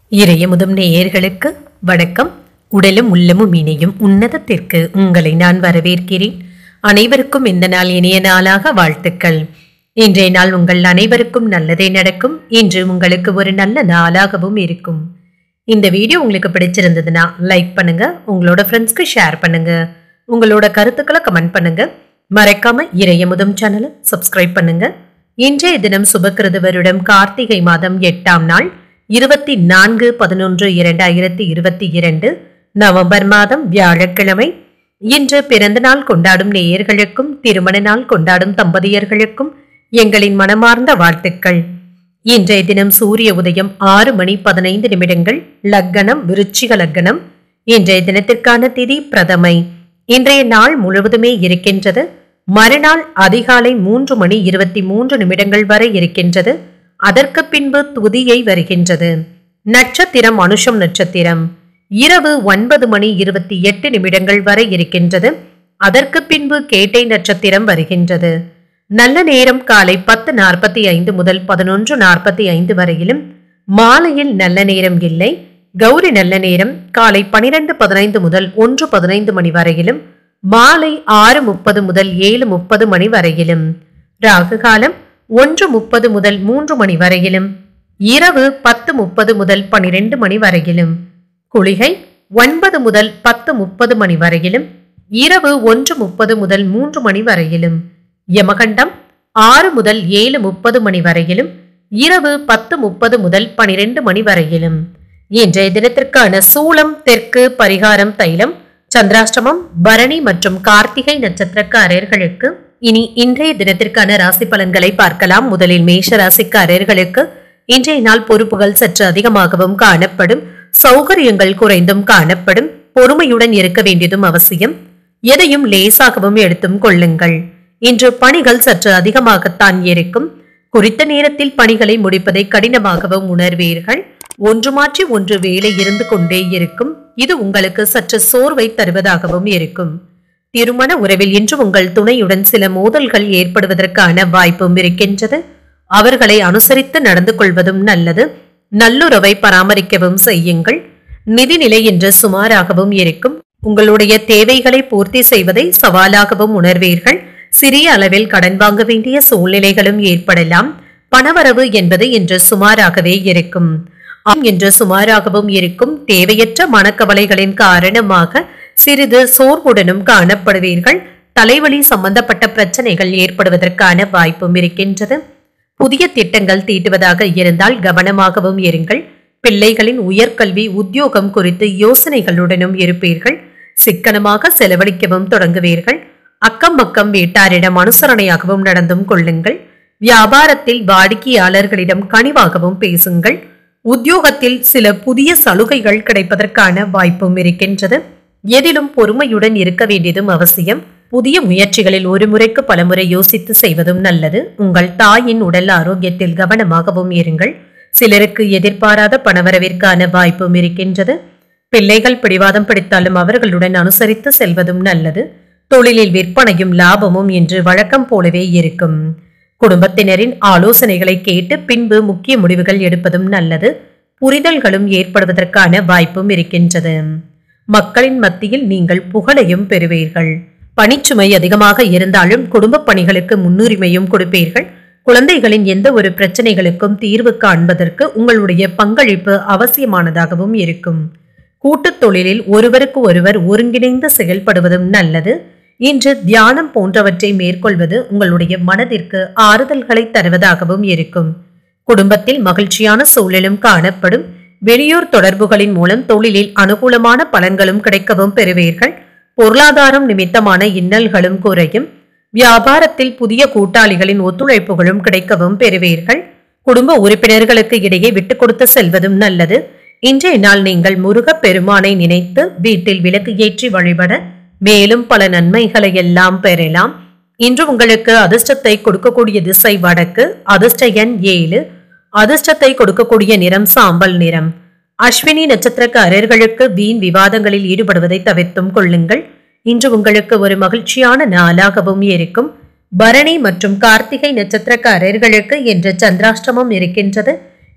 இறையமுதும் நேயர்களுக்கு வணக்கம் உடலும் உள்ளமும் இணையும் உன்னதத்திற்கு உங்களை நான் வரவேற்கிறேன் அனைவருக்கும் இந்த நாள் இனிய நாளாக வாழ்த்துக்கள் இன்றைய நாள் உங்கள் அனைவருக்கும் நல்லதே நடக்கும் இன்று உங்களுக்கு ஒரு நல்ல நாளாகவும் இருக்கும் இந்த வீடியோ உங்களுக்கு பிடிச்சிருந்ததுன்னா லைக் பண்ணுங்க உங்களோட ஃப்ரெண்ட்ஸ்க்கு ஷேர் பண்ணுங்க உங்களோட கருத்துக்களை கமெண்ட் பண்ணுங்க மறக்காம இறையமுதம் சேனலை சப்ஸ்கிரைப் பண்ணுங்க இன்றைய தினம் சுபக்கிருது வருடம் கார்த்திகை மாதம் எட்டாம் நாள் இருபத்தி நான்கு பதினொன்று இரண்டாயிரத்தி இருபத்தி இரண்டு நவம்பர் மாதம் வியாழக்கிழமை இன்று பிறந்த நாள் கொண்டாடும் நேயர்களுக்கும் திருமண நாள் கொண்டாடும் தம்பதியர்களுக்கும் எங்களின் மனமார்ந்த வாழ்த்துக்கள் இன்றைய தினம் சூரிய உதயம் ஆறு மணி பதினைந்து நிமிடங்கள் லக்கணம் விருச்சிக லக்கணம் இன்றைய தினத்திற்கான திதி பிரதமை இன்றைய நாள் முழுவதுமே இருக்கின்றது மறுநாள் அதிகாலை மூன்று மணி இருபத்தி மூன்று நிமிடங்கள் வரை இருக்கின்றது அதற்கு பின்பு துதியை வருகின்றது நட்சத்திரம் அனுஷம் நட்சத்திரம் இரவு ஒன்பது மணி இருபத்தி எட்டு நிமிடங்கள் வரை இருக்கின்றது அதற்கு பின்பு கேட்டை நட்சத்திரம் வருகின்றது நல்ல நேரம் காலை பத்து நாற்பத்தி ஐந்து முதல் பதினொன்று நாற்பத்தி ஐந்து வரையிலும் மாலையில் நல்ல நேரம் இல்லை கௌரி நல்ல நேரம் காலை பனிரெண்டு பதினைந்து முதல் ஒன்று பதினைந்து மணி வரையிலும் மாலை ஆறு முப்பது முதல் ஏழு முப்பது மணி வரையிலும் ராகு காலம் ஒன்று முப்பது முதல் மூன்று மணி வரையிலும் இரவு பத்து முப்பது முதல் பனிரெண்டு மணி வரையிலும் குளிகை ஒன்பது முதல் பத்து முப்பது மணி வரையிலும் இரவு ஒன்று முப்பது முதல் மூன்று மணி வரையிலும் யமகண்டம் ஆறு முதல் ஏழு முப்பது மணி வரையிலும் இரவு பத்து முப்பது முதல் பனிரெண்டு மணி வரையிலும் இன்றைய தினத்திற்கான சூளம் தெற்கு பரிகாரம் தைலம் சந்திராஷ்டமம் பரணி மற்றும் கார்த்திகை நட்சத்திரக்காரர்களுக்கு இனி இன்றைய தினத்திற்கான ராசி பலன்களை பார்க்கலாம் முதலில் மேஷ ராசிக்காரர்களுக்கு இன்றைய நாள் பொறுப்புகள் சற்று அதிகமாகவும் காணப்படும் சௌகரியங்கள் குறைந்தும் காணப்படும் பொறுமையுடன் இருக்க வேண்டியதும் அவசியம் எதையும் லேசாகவும் எடுத்தும் கொள்ளுங்கள் இன்று பணிகள் சற்று அதிகமாகத்தான் இருக்கும் குறித்த நேரத்தில் பணிகளை முடிப்பதை கடினமாகவும் உணர்வீர்கள் ஒன்று மாற்றி ஒன்று வேலை இருந்து கொண்டே இருக்கும் இது உங்களுக்கு சற்று சோர்வை தருவதாகவும் இருக்கும் திருமண உறவில் இன்று உங்கள் துணையுடன் சில மோதல்கள் ஏற்படுவதற்கான வாய்ப்பும் இருக்கின்றது அவர்களை அனுசரித்து நடந்து கொள்வதும் நல்லது நல்லுறவை பராமரிக்கவும் செய்யுங்கள் நிதிநிலை இன்று சுமாராகவும் இருக்கும் உங்களுடைய தேவைகளை பூர்த்தி செய்வதை சவாலாகவும் உணர்வீர்கள் சிறிய அளவில் கடன் வாங்க வேண்டிய சூழ்நிலைகளும் ஏற்படலாம் பணவரவு என்பது இன்று சுமாராகவே இருக்கும் ஆம் என்று சுமாராகவும் இருக்கும் தேவையற்ற மனக்கவலைகளின் காரணமாக சிறிது சோர்வுடனும் காணப்படுவீர்கள் தலைவலி சம்பந்தப்பட்ட பிரச்சனைகள் ஏற்படுவதற்கான வாய்ப்பும் இருக்கின்றது புதிய திட்டங்கள் தீட்டுவதாக இருந்தால் கவனமாகவும் இருங்கள் பிள்ளைகளின் உயர்கல்வி உத்தியோகம் குறித்து யோசனைகளுடனும் இருப்பீர்கள் சிக்கனமாக செலவழிக்கவும் தொடங்குவீர்கள் அக்கம் பக்கம் வீட்டாரிடம் அனுசரணையாகவும் நடந்தும் கொள்ளுங்கள் வியாபாரத்தில் வாடிக்கையாளர்களிடம் கனிவாகவும் பேசுங்கள் உத்தியோகத்தில் சில புதிய சலுகைகள் கிடைப்பதற்கான வாய்ப்பும் இருக்கின்றது எதிலும் பொறுமையுடன் இருக்க வேண்டியதும் அவசியம் புதிய முயற்சிகளில் ஒரு முறைக்கு பலமுறை யோசித்து செய்வதும் நல்லது உங்கள் தாயின் உடல் ஆரோக்கியத்தில் கவனமாகவும் இருங்கள் சிலருக்கு எதிர்பாராத பணவரவிற்கான வாய்ப்பும் இருக்கின்றது பிள்ளைகள் பிடிவாதம் பிடித்தாலும் அவர்களுடன் அனுசரித்து செல்வதும் நல்லது தொழிலில் விற்பனையும் லாபமும் இன்று வழக்கம் போலவே இருக்கும் குடும்பத்தினரின் ஆலோசனைகளை கேட்டு பின்பு முக்கிய முடிவுகள் எடுப்பதும் நல்லது புரிதல்களும் ஏற்படுவதற்கான வாய்ப்பும் இருக்கின்றது மக்களின் மத்தியில் நீங்கள் புகழையும் பெறுவீர்கள் பணிச்சுமை அதிகமாக இருந்தாலும் குடும்ப பணிகளுக்கு முன்னுரிமையும் கொடுப்பீர்கள் குழந்தைகளின் எந்த ஒரு பிரச்சனைகளுக்கும் தீர்வு காண்பதற்கு உங்களுடைய பங்களிப்பு அவசியமானதாகவும் இருக்கும் கூட்டுத் தொழிலில் ஒருவருக்கு ஒருவர் ஒருங்கிணைந்து செயல்படுவதும் நல்லது இன்று தியானம் போன்றவற்றை மேற்கொள்வது உங்களுடைய மனதிற்கு ஆறுதல்களை தருவதாகவும் இருக்கும் குடும்பத்தில் மகிழ்ச்சியான சூழலும் காணப்படும் வெளியூர் தொடர்புகளின் மூலம் தொழிலில் அனுகூலமான பலன்களும் கிடைக்கவும் பெறுவீர்கள் பொருளாதாரம் நிமித்தமான இன்னல்களும் குறையும் வியாபாரத்தில் புதிய கூட்டாளிகளின் ஒத்துழைப்புகளும் கிடைக்கவும் பெறுவீர்கள் குடும்ப உறுப்பினர்களுக்கு இடையே விட்டுக் கொடுத்து செல்வதும் நல்லது இன்றைய நாள் நீங்கள் முருகப் பெருமானை நினைத்து வீட்டில் விளக்கு ஏற்றி வழிபட மேலும் பல நன்மைகளை எல்லாம் பெறலாம் இன்று உங்களுக்கு அதிர்ஷ்டத்தை கொடுக்கக்கூடிய திசை வடக்கு அதிர்ஷ்ட எண் ஏழு அதிர்ஷ்டத்தை கொடுக்கக்கூடிய நிறம் சாம்பல் நிறம் அஸ்வினி நட்சத்திரக்காரர்களுக்கு வீண் விவாதங்களில் ஈடுபடுவதை தவிர்த்தும் கொள்ளுங்கள் இன்று உங்களுக்கு ஒரு மகிழ்ச்சியான நாளாகவும் இருக்கும் பரணி மற்றும் கார்த்திகை நட்சத்திரக்காரர்களுக்கு இன்று சந்திராஷ்டமம் இருக்கின்றது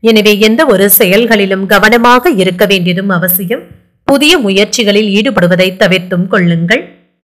எனவே எந்த ஒரு செயல்களிலும் கவனமாக இருக்க வேண்டியதும் அவசியம் புதிய முயற்சிகளில் ஈடுபடுவதை தவிர்த்தும் கொள்ளுங்கள்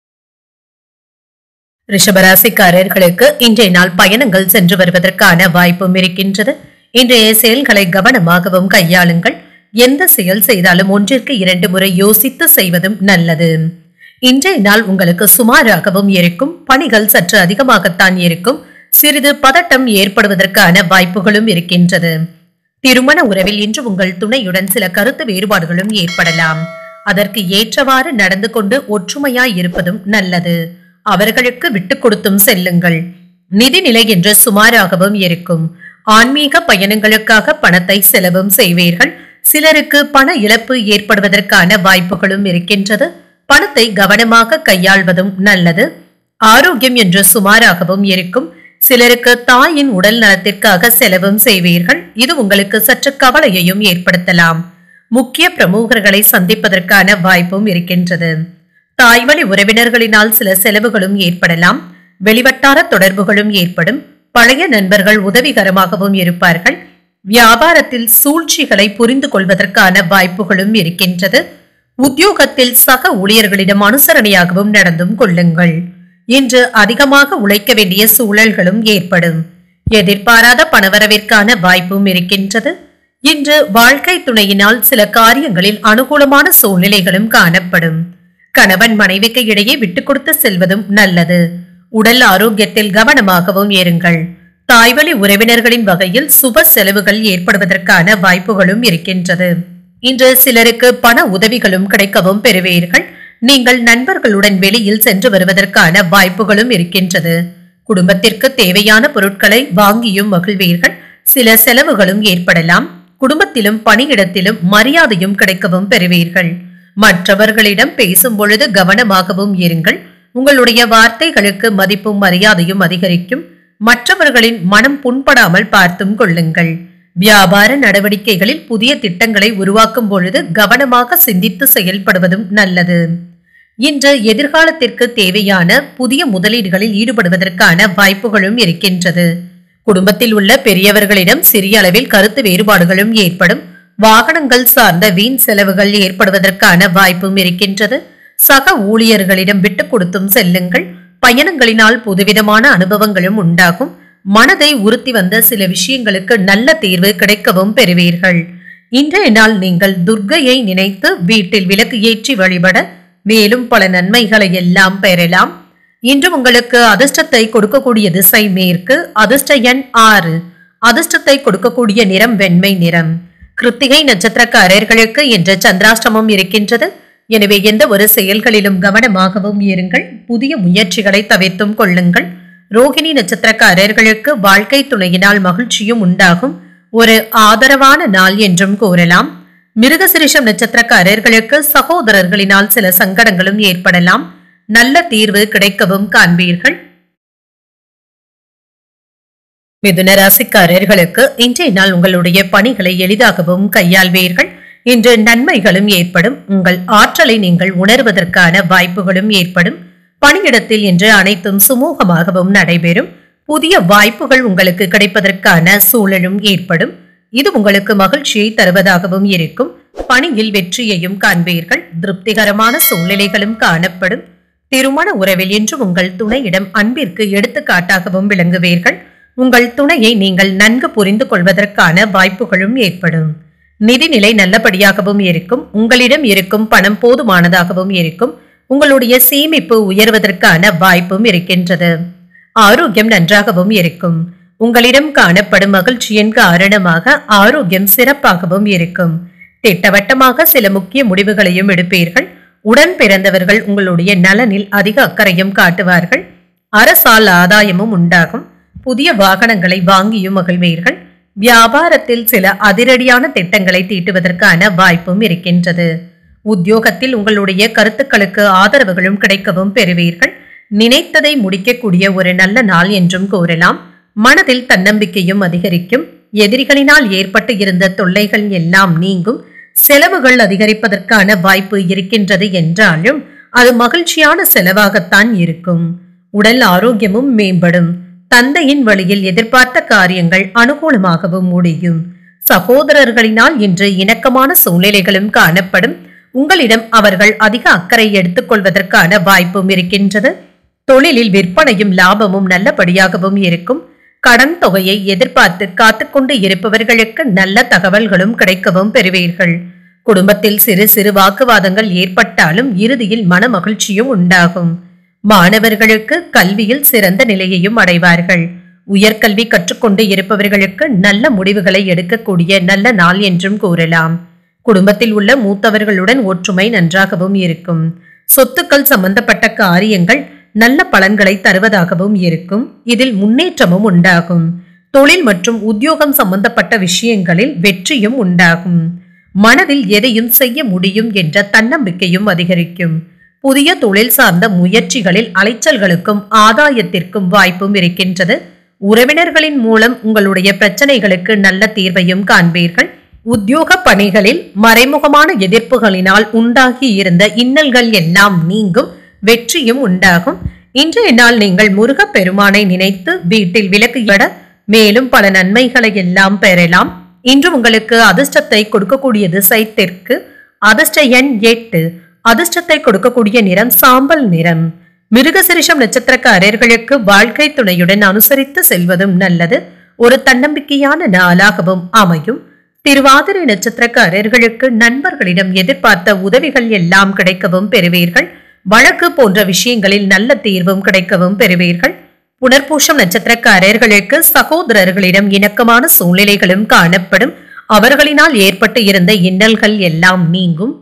ரிஷபராசிக்காரர்களுக்கு இன்றைய நாள் பயணங்கள் சென்று வருவதற்கான வாய்ப்பும் இருக்கின்றது இன்றைய செயல்களை கவனமாகவும் கையாளுங்கள் எந்த செயல் செய்தாலும் ஒன்றிற்கு இரண்டு முறை யோசித்து செய்வதும் நல்லது இன்றைய நாள் உங்களுக்கு சுமாராகவும் இருக்கும் பணிகள் சற்று அதிகமாகத்தான் இருக்கும் சிறிது பதட்டம் ஏற்படுவதற்கான வாய்ப்புகளும் இருக்கின்றது திருமண உறவில் இன்று உங்கள் துணையுடன் சில கருத்து வேறுபாடுகளும் ஏற்படலாம் அதற்கு ஏற்றவாறு நடந்து கொண்டு ஒற்றுமையாய் இருப்பதும் நல்லது அவர்களுக்கு விட்டுக் கொடுத்தும் செல்லுங்கள் நிதிநிலை என்று சுமாராகவும் இருக்கும் ஆன்மீக பயணங்களுக்காக பணத்தை செலவும் செய்வீர்கள் சிலருக்கு பண இழப்பு ஏற்படுவதற்கான வாய்ப்புகளும் இருக்கின்றது பணத்தை கவனமாக கையாள்வதும் நல்லது ஆரோக்கியம் என்று சுமாராகவும் இருக்கும் சிலருக்கு தாயின் உடல் நலத்திற்காக செலவும் செய்வீர்கள் இது உங்களுக்கு சற்று கவலையையும் ஏற்படுத்தலாம் முக்கிய பிரமுகர்களை சந்திப்பதற்கான வாய்ப்பும் இருக்கின்றது தாய்வழி உறவினர்களினால் சில செலவுகளும் ஏற்படலாம் வெளிவட்டார தொடர்புகளும் ஏற்படும் பழைய நண்பர்கள் உதவிகரமாகவும் இருப்பார்கள் வியாபாரத்தில் சூழ்ச்சிகளை புரிந்து கொள்வதற்கான வாய்ப்புகளும் இருக்கின்றது உத்தியோகத்தில் சக ஊழியர்களிடம் அனுசரணையாகவும் நடந்தும் கொள்ளுங்கள் இன்று அதிகமாக உழைக்க வேண்டிய சூழல்களும் ஏற்படும் எதிர்பாராத பணவரவிற்கான வாய்ப்பும் இருக்கின்றது இன்று வாழ்க்கை துணையினால் சில காரியங்களில் அனுகூலமான சூழ்நிலைகளும் காணப்படும் கணவன் மனைவிக்கு இடையே விட்டுக் கொடுத்து செல்வதும் நல்லது உடல் ஆரோக்கியத்தில் கவனமாகவும் இருங்கள் தாய்வழி உறவினர்களின் வகையில் சுப செலவுகள் ஏற்படுவதற்கான வாய்ப்புகளும் இருக்கின்றது இன்று சிலருக்கு பண உதவிகளும் கிடைக்கவும் பெறுவீர்கள் நீங்கள் நண்பர்களுடன் வெளியில் சென்று வருவதற்கான வாய்ப்புகளும் இருக்கின்றது குடும்பத்திற்கு தேவையான பொருட்களை வாங்கியும் மகிழ்வீர்கள் சில செலவுகளும் ஏற்படலாம் குடும்பத்திலும் பணியிடத்திலும் மரியாதையும் கிடைக்கவும் பெறுவீர்கள் மற்றவர்களிடம் பேசும் பொழுது கவனமாகவும் இருங்கள் உங்களுடைய வார்த்தைகளுக்கு மதிப்பும் மரியாதையும் அதிகரிக்கும் மற்றவர்களின் மனம் புண்படாமல் பார்த்தும் கொள்ளுங்கள் வியாபார நடவடிக்கைகளில் புதிய திட்டங்களை உருவாக்கும் பொழுது கவனமாக சிந்தித்து செயல்படுவதும் நல்லது இன்று எதிர்காலத்திற்கு தேவையான புதிய முதலீடுகளில் ஈடுபடுவதற்கான வாய்ப்புகளும் இருக்கின்றது குடும்பத்தில் உள்ள பெரியவர்களிடம் சிறிய அளவில் கருத்து வேறுபாடுகளும் ஏற்படும் வாகனங்கள் சார்ந்த வீண் செலவுகள் ஏற்படுவதற்கான வாய்ப்பும் இருக்கின்றது சக ஊழியர்களிடம் விட்டுக் கொடுத்தும் செல்லுங்கள் பயணங்களினால் புதுவிதமான அனுபவங்களும் உண்டாகும் மனதை உறுத்தி வந்த சில விஷயங்களுக்கு நல்ல தீர்வு கிடைக்கவும் பெறுவீர்கள் இன்றைய நாள் நீங்கள் துர்க்கையை நினைத்து வீட்டில் விளக்கு ஏற்றி வழிபட மேலும் பல நன்மைகளை எல்லாம் பெறலாம் இன்று உங்களுக்கு அதிர்ஷ்டத்தை கொடுக்கக்கூடிய திசை மேற்கு அதிர்ஷ்ட எண் ஆறு அதிர்ஷ்டத்தை கொடுக்கக்கூடிய நிறம் வெண்மை நிறம் கிருத்திகை நட்சத்திரக்காரர்களுக்கு இன்று சந்திராஷ்டமம் இருக்கின்றது எனவே எந்த ஒரு செயல்களிலும் கவனமாகவும் இருங்கள் புதிய முயற்சிகளை தவிர்த்தும் கொள்ளுங்கள் ரோகிணி நட்சத்திரக்காரர்களுக்கு வாழ்க்கை துணையினால் மகிழ்ச்சியும் உண்டாகும் ஒரு ஆதரவான நாள் என்றும் கூறலாம் மிருகசிரிஷம் நட்சத்திரக்காரர்களுக்கு சகோதரர்களினால் சில சங்கடங்களும் ஏற்படலாம் நல்ல தீர்வு கிடைக்கவும் காண்பீர்கள் மிதுன ராசிக்காரர்களுக்கு இன்றைய நாள் உங்களுடைய பணிகளை எளிதாகவும் கையாள்வீர்கள் இன்று நன்மைகளும் ஏற்படும் உங்கள் ஆற்றலை நீங்கள் உணர்வதற்கான வாய்ப்புகளும் ஏற்படும் பணியிடத்தில் இன்று அனைத்தும் சுமூகமாகவும் நடைபெறும் புதிய வாய்ப்புகள் உங்களுக்கு கிடைப்பதற்கான சூழலும் ஏற்படும் இது உங்களுக்கு மகிழ்ச்சியை தருவதாகவும் இருக்கும் பணியில் வெற்றியையும் காண்பீர்கள் திருப்திகரமான சூழ்நிலைகளும் காணப்படும் திருமண உறவில் இன்று உங்கள் துணையிடம் அன்பிற்கு எடுத்துக்காட்டாகவும் விளங்குவீர்கள் உங்கள் துணையை நீங்கள் நன்கு புரிந்து கொள்வதற்கான வாய்ப்புகளும் ஏற்படும் நிதிநிலை நல்லபடியாகவும் இருக்கும் உங்களிடம் இருக்கும் பணம் போதுமானதாகவும் இருக்கும் உங்களுடைய சேமிப்பு உயர்வதற்கான வாய்ப்பும் இருக்கின்றது ஆரோக்கியம் நன்றாகவும் இருக்கும் உங்களிடம் காணப்படும் மகிழ்ச்சியின் காரணமாக ஆரோக்கியம் சிறப்பாகவும் இருக்கும் திட்டவட்டமாக சில முக்கிய முடிவுகளையும் எடுப்பீர்கள் உடன் பிறந்தவர்கள் உங்களுடைய நலனில் அதிக அக்கறையும் காட்டுவார்கள் அரசால் ஆதாயமும் உண்டாகும் புதிய வாகனங்களை வாங்கியும் மகிழ்வீர்கள் வியாபாரத்தில் சில அதிரடியான திட்டங்களை தீட்டுவதற்கான வாய்ப்பும் இருக்கின்றது உத்தியோகத்தில் உங்களுடைய கருத்துக்களுக்கு ஆதரவுகளும் கிடைக்கவும் பெறுவீர்கள் நினைத்ததை முடிக்கக்கூடிய ஒரு நல்ல நாள் என்றும் கூறலாம் மனதில் தன்னம்பிக்கையும் அதிகரிக்கும் எதிரிகளினால் ஏற்பட்டு இருந்த தொல்லைகள் எல்லாம் நீங்கும் செலவுகள் அதிகரிப்பதற்கான வாய்ப்பு இருக்கின்றது என்றாலும் அது மகிழ்ச்சியான செலவாகத்தான் இருக்கும் உடல் ஆரோக்கியமும் மேம்படும் தந்தையின் வழியில் எதிர்பார்த்த காரியங்கள் அனுகூலமாகவும் முடியும் சகோதரர்களினால் இன்று இணக்கமான சூழ்நிலைகளும் காணப்படும் உங்களிடம் அவர்கள் அதிக அக்கறை எடுத்துக் கொள்வதற்கான வாய்ப்பும் இருக்கின்றது தொழிலில் விற்பனையும் லாபமும் நல்லபடியாகவும் இருக்கும் கடன் தொகையை எதிர்பார்த்து காத்துக்கொண்டு இருப்பவர்களுக்கு நல்ல தகவல்களும் கிடைக்கவும் பெறுவீர்கள் குடும்பத்தில் சிறு சிறு வாக்குவாதங்கள் ஏற்பட்டாலும் இறுதியில் மன மகிழ்ச்சியும் உண்டாகும் மாணவர்களுக்கு கல்வியில் சிறந்த நிலையையும் அடைவார்கள் உயர்கல்வி கற்றுக்கொண்டு இருப்பவர்களுக்கு நல்ல முடிவுகளை எடுக்கக்கூடிய நல்ல நாள் என்றும் கூறலாம் குடும்பத்தில் உள்ள மூத்தவர்களுடன் ஒற்றுமை நன்றாகவும் இருக்கும் சொத்துக்கள் சம்பந்தப்பட்ட காரியங்கள் நல்ல பலன்களை தருவதாகவும் இருக்கும் இதில் முன்னேற்றமும் உண்டாகும் தொழில் மற்றும் உத்தியோகம் சம்பந்தப்பட்ட விஷயங்களில் வெற்றியும் உண்டாகும் மனதில் எதையும் செய்ய முடியும் என்ற தன்னம்பிக்கையும் அதிகரிக்கும் புதிய தொழில் சார்ந்த முயற்சிகளில் அலைச்சல்களுக்கும் ஆதாயத்திற்கும் வாய்ப்பும் இருக்கின்றது உறவினர்களின் மூலம் உங்களுடைய பிரச்சனைகளுக்கு நல்ல தீர்வையும் காண்பீர்கள் உத்தியோக பணிகளில் மறைமுகமான எதிர்ப்புகளினால் உண்டாகி இருந்த இன்னல்கள் எல்லாம் நீங்கும் வெற்றியும் உண்டாகும் இன்றைய நாள் நீங்கள் முருகப் பெருமானை நினைத்து வீட்டில் விளக்கு இட மேலும் பல நன்மைகளை எல்லாம் பெறலாம் இன்று உங்களுக்கு அதிர்ஷ்டத்தை கொடுக்கக்கூடிய திசை தெற்கு அதிர்ஷ்ட எண் எட்டு அதிர்ஷ்டத்தை கொடுக்கக்கூடிய நிறம் சாம்பல் நிறம் மிருகசிரிஷம் நட்சத்திரக்காரர்களுக்கு வாழ்க்கை துணையுடன் அனுசரித்து செல்வதும் நல்லது ஒரு தன்னம்பிக்கையான நாளாகவும் அமையும் திருவாதிரை நட்சத்திரக்காரர்களுக்கு நண்பர்களிடம் எதிர்பார்த்த உதவிகள் எல்லாம் கிடைக்கவும் பெறுவீர்கள் வழக்கு போன்ற விஷயங்களில் நல்ல தீர்வும் கிடைக்கவும் பெறுவீர்கள் புனர்பூஷம் நட்சத்திரக்காரர்களுக்கு சகோதரர்களிடம் இணக்கமான சூழ்நிலைகளும் காணப்படும் அவர்களினால் ஏற்பட்டு இருந்த இன்னல்கள் எல்லாம் நீங்கும்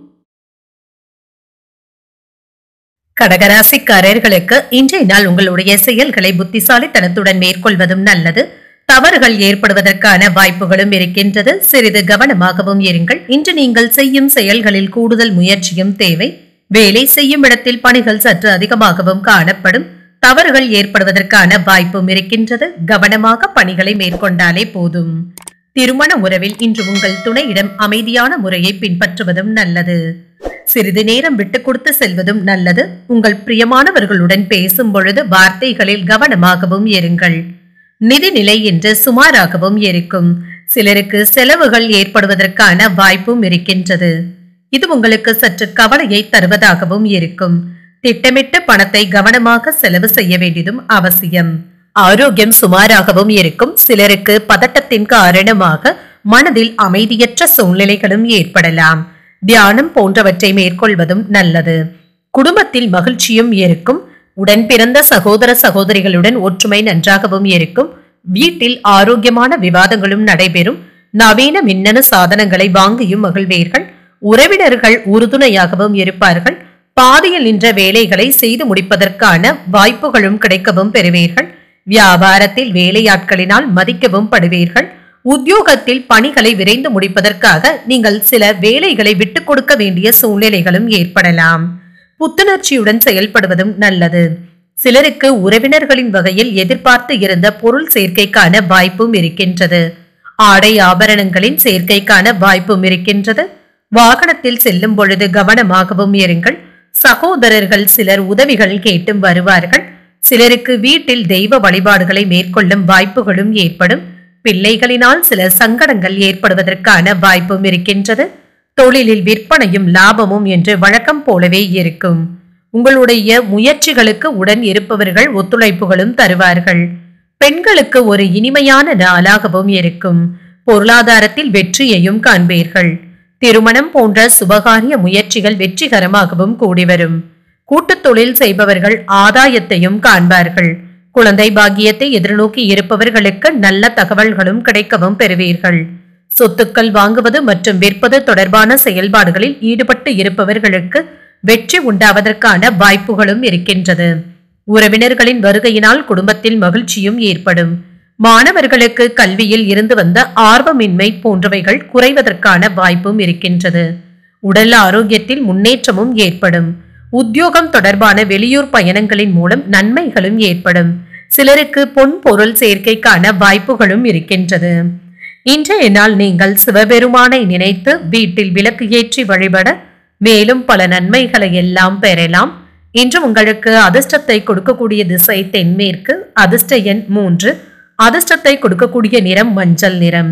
கடகராசிக்காரர்களுக்கு இன்றைய நாள் உங்களுடைய செயல்களை புத்திசாலித்தனத்துடன் மேற்கொள்வதும் நல்லது தவறுகள் ஏற்படுவதற்கான வாய்ப்புகளும் இருக்கின்றது சிறிது கவனமாகவும் இருங்கள் இன்று நீங்கள் செய்யும் செயல்களில் கூடுதல் முயற்சியும் தேவை வேலை செய்யும் இடத்தில் பணிகள் சற்று அதிகமாகவும் காணப்படும் தவறுகள் ஏற்படுவதற்கான வாய்ப்பும் இருக்கின்றது கவனமாக பணிகளை மேற்கொண்டாலே போதும் திருமண உறவில் இன்று உங்கள் துணையிடம் அமைதியான முறையை பின்பற்றுவதும் நல்லது சிறிது நேரம் விட்டு கொடுத்து செல்வதும் நல்லது உங்கள் பிரியமானவர்களுடன் பேசும் பொழுது வார்த்தைகளில் கவனமாகவும் இருங்கள் நிதிநிலை என்று சுமாராகவும் இருக்கும் சிலருக்கு செலவுகள் ஏற்படுவதற்கான வாய்ப்பும் இருக்கின்றது இது உங்களுக்கு சற்று கவலையை தருவதாகவும் இருக்கும் திட்டமிட்ட பணத்தை கவனமாக செலவு செய்ய வேண்டியதும் அவசியம் ஆரோக்கியம் சுமாராகவும் இருக்கும் சிலருக்கு பதட்டத்தின் காரணமாக மனதில் அமைதியற்ற சூழ்நிலைகளும் ஏற்படலாம் தியானம் போன்றவற்றை மேற்கொள்வதும் நல்லது குடும்பத்தில் மகிழ்ச்சியும் இருக்கும் உடன் பிறந்த சகோதர சகோதரிகளுடன் ஒற்றுமை நன்றாகவும் இருக்கும் வீட்டில் ஆரோக்கியமான விவாதங்களும் நடைபெறும் நவீன மின்னணு சாதனங்களை வாங்கியும் மகிழ்வீர்கள் உறவினர்கள் உறுதுணையாகவும் இருப்பார்கள் பாதியில் நின்ற வேலைகளை செய்து முடிப்பதற்கான வாய்ப்புகளும் கிடைக்கவும் பெறுவீர்கள் வியாபாரத்தில் வேலையாட்களினால் மதிக்கவும் படுவீர்கள் உத்தியோகத்தில் பணிகளை விரைந்து முடிப்பதற்காக நீங்கள் சில வேலைகளை விட்டுக் கொடுக்க வேண்டிய சூழ்நிலைகளும் ஏற்படலாம் புத்துணர்ச்சியுடன் செயல்படுவதும் நல்லது சிலருக்கு உறவினர்களின் வகையில் எதிர்பார்த்து இருந்த பொருள் சேர்க்கைக்கான வாய்ப்பும் இருக்கின்றது ஆடை ஆபரணங்களின் சேர்க்கைக்கான வாய்ப்பும் இருக்கின்றது வாகனத்தில் செல்லும் பொழுது கவனமாகவும் இருங்கள் சகோதரர்கள் சிலர் உதவிகள் கேட்டும் வருவார்கள் சிலருக்கு வீட்டில் தெய்வ வழிபாடுகளை மேற்கொள்ளும் வாய்ப்புகளும் ஏற்படும் பிள்ளைகளினால் சில சங்கடங்கள் ஏற்படுவதற்கான வாய்ப்பும் இருக்கின்றது தொழிலில் விற்பனையும் லாபமும் என்று வழக்கம் போலவே இருக்கும் உங்களுடைய முயற்சிகளுக்கு உடன் இருப்பவர்கள் ஒத்துழைப்புகளும் தருவார்கள் பெண்களுக்கு ஒரு இனிமையான நாளாகவும் இருக்கும் பொருளாதாரத்தில் வெற்றியையும் காண்பீர்கள் திருமணம் போன்ற சுபகாரிய முயற்சிகள் வெற்றிகரமாகவும் கூடி வரும் கூட்டுத் தொழில் செய்பவர்கள் ஆதாயத்தையும் காண்பார்கள் குழந்தை பாக்கியத்தை எதிர்நோக்கி இருப்பவர்களுக்கு நல்ல தகவல்களும் கிடைக்கவும் பெறுவீர்கள் சொத்துக்கள் வாங்குவது மற்றும் விற்பது தொடர்பான செயல்பாடுகளில் ஈடுபட்டு இருப்பவர்களுக்கு வெற்றி உண்டாவதற்கான வாய்ப்புகளும் இருக்கின்றது உறவினர்களின் வருகையினால் குடும்பத்தில் மகிழ்ச்சியும் ஏற்படும் மாணவர்களுக்கு கல்வியில் இருந்து வந்த ஆர்வமின்மை போன்றவைகள் குறைவதற்கான வாய்ப்பும் இருக்கின்றது உடல் ஆரோக்கியத்தில் முன்னேற்றமும் ஏற்படும் உத்தியோகம் தொடர்பான வெளியூர் பயணங்களின் மூலம் நன்மைகளும் ஏற்படும் சிலருக்கு பொன் பொருள் சேர்க்கைக்கான வாய்ப்புகளும் இருக்கின்றது இன்றைய நாள் நீங்கள் சிவபெருமானை நினைத்து வீட்டில் விளக்கு ஏற்றி வழிபட மேலும் பல நன்மைகளை எல்லாம் பெறலாம் இன்று உங்களுக்கு அதிர்ஷ்டத்தை கொடுக்கக்கூடிய திசை தென்மேற்கு அதிர்ஷ்ட எண் மூன்று அதிர்ஷ்டத்தை கொடுக்கக்கூடிய நிறம் மஞ்சள் நிறம்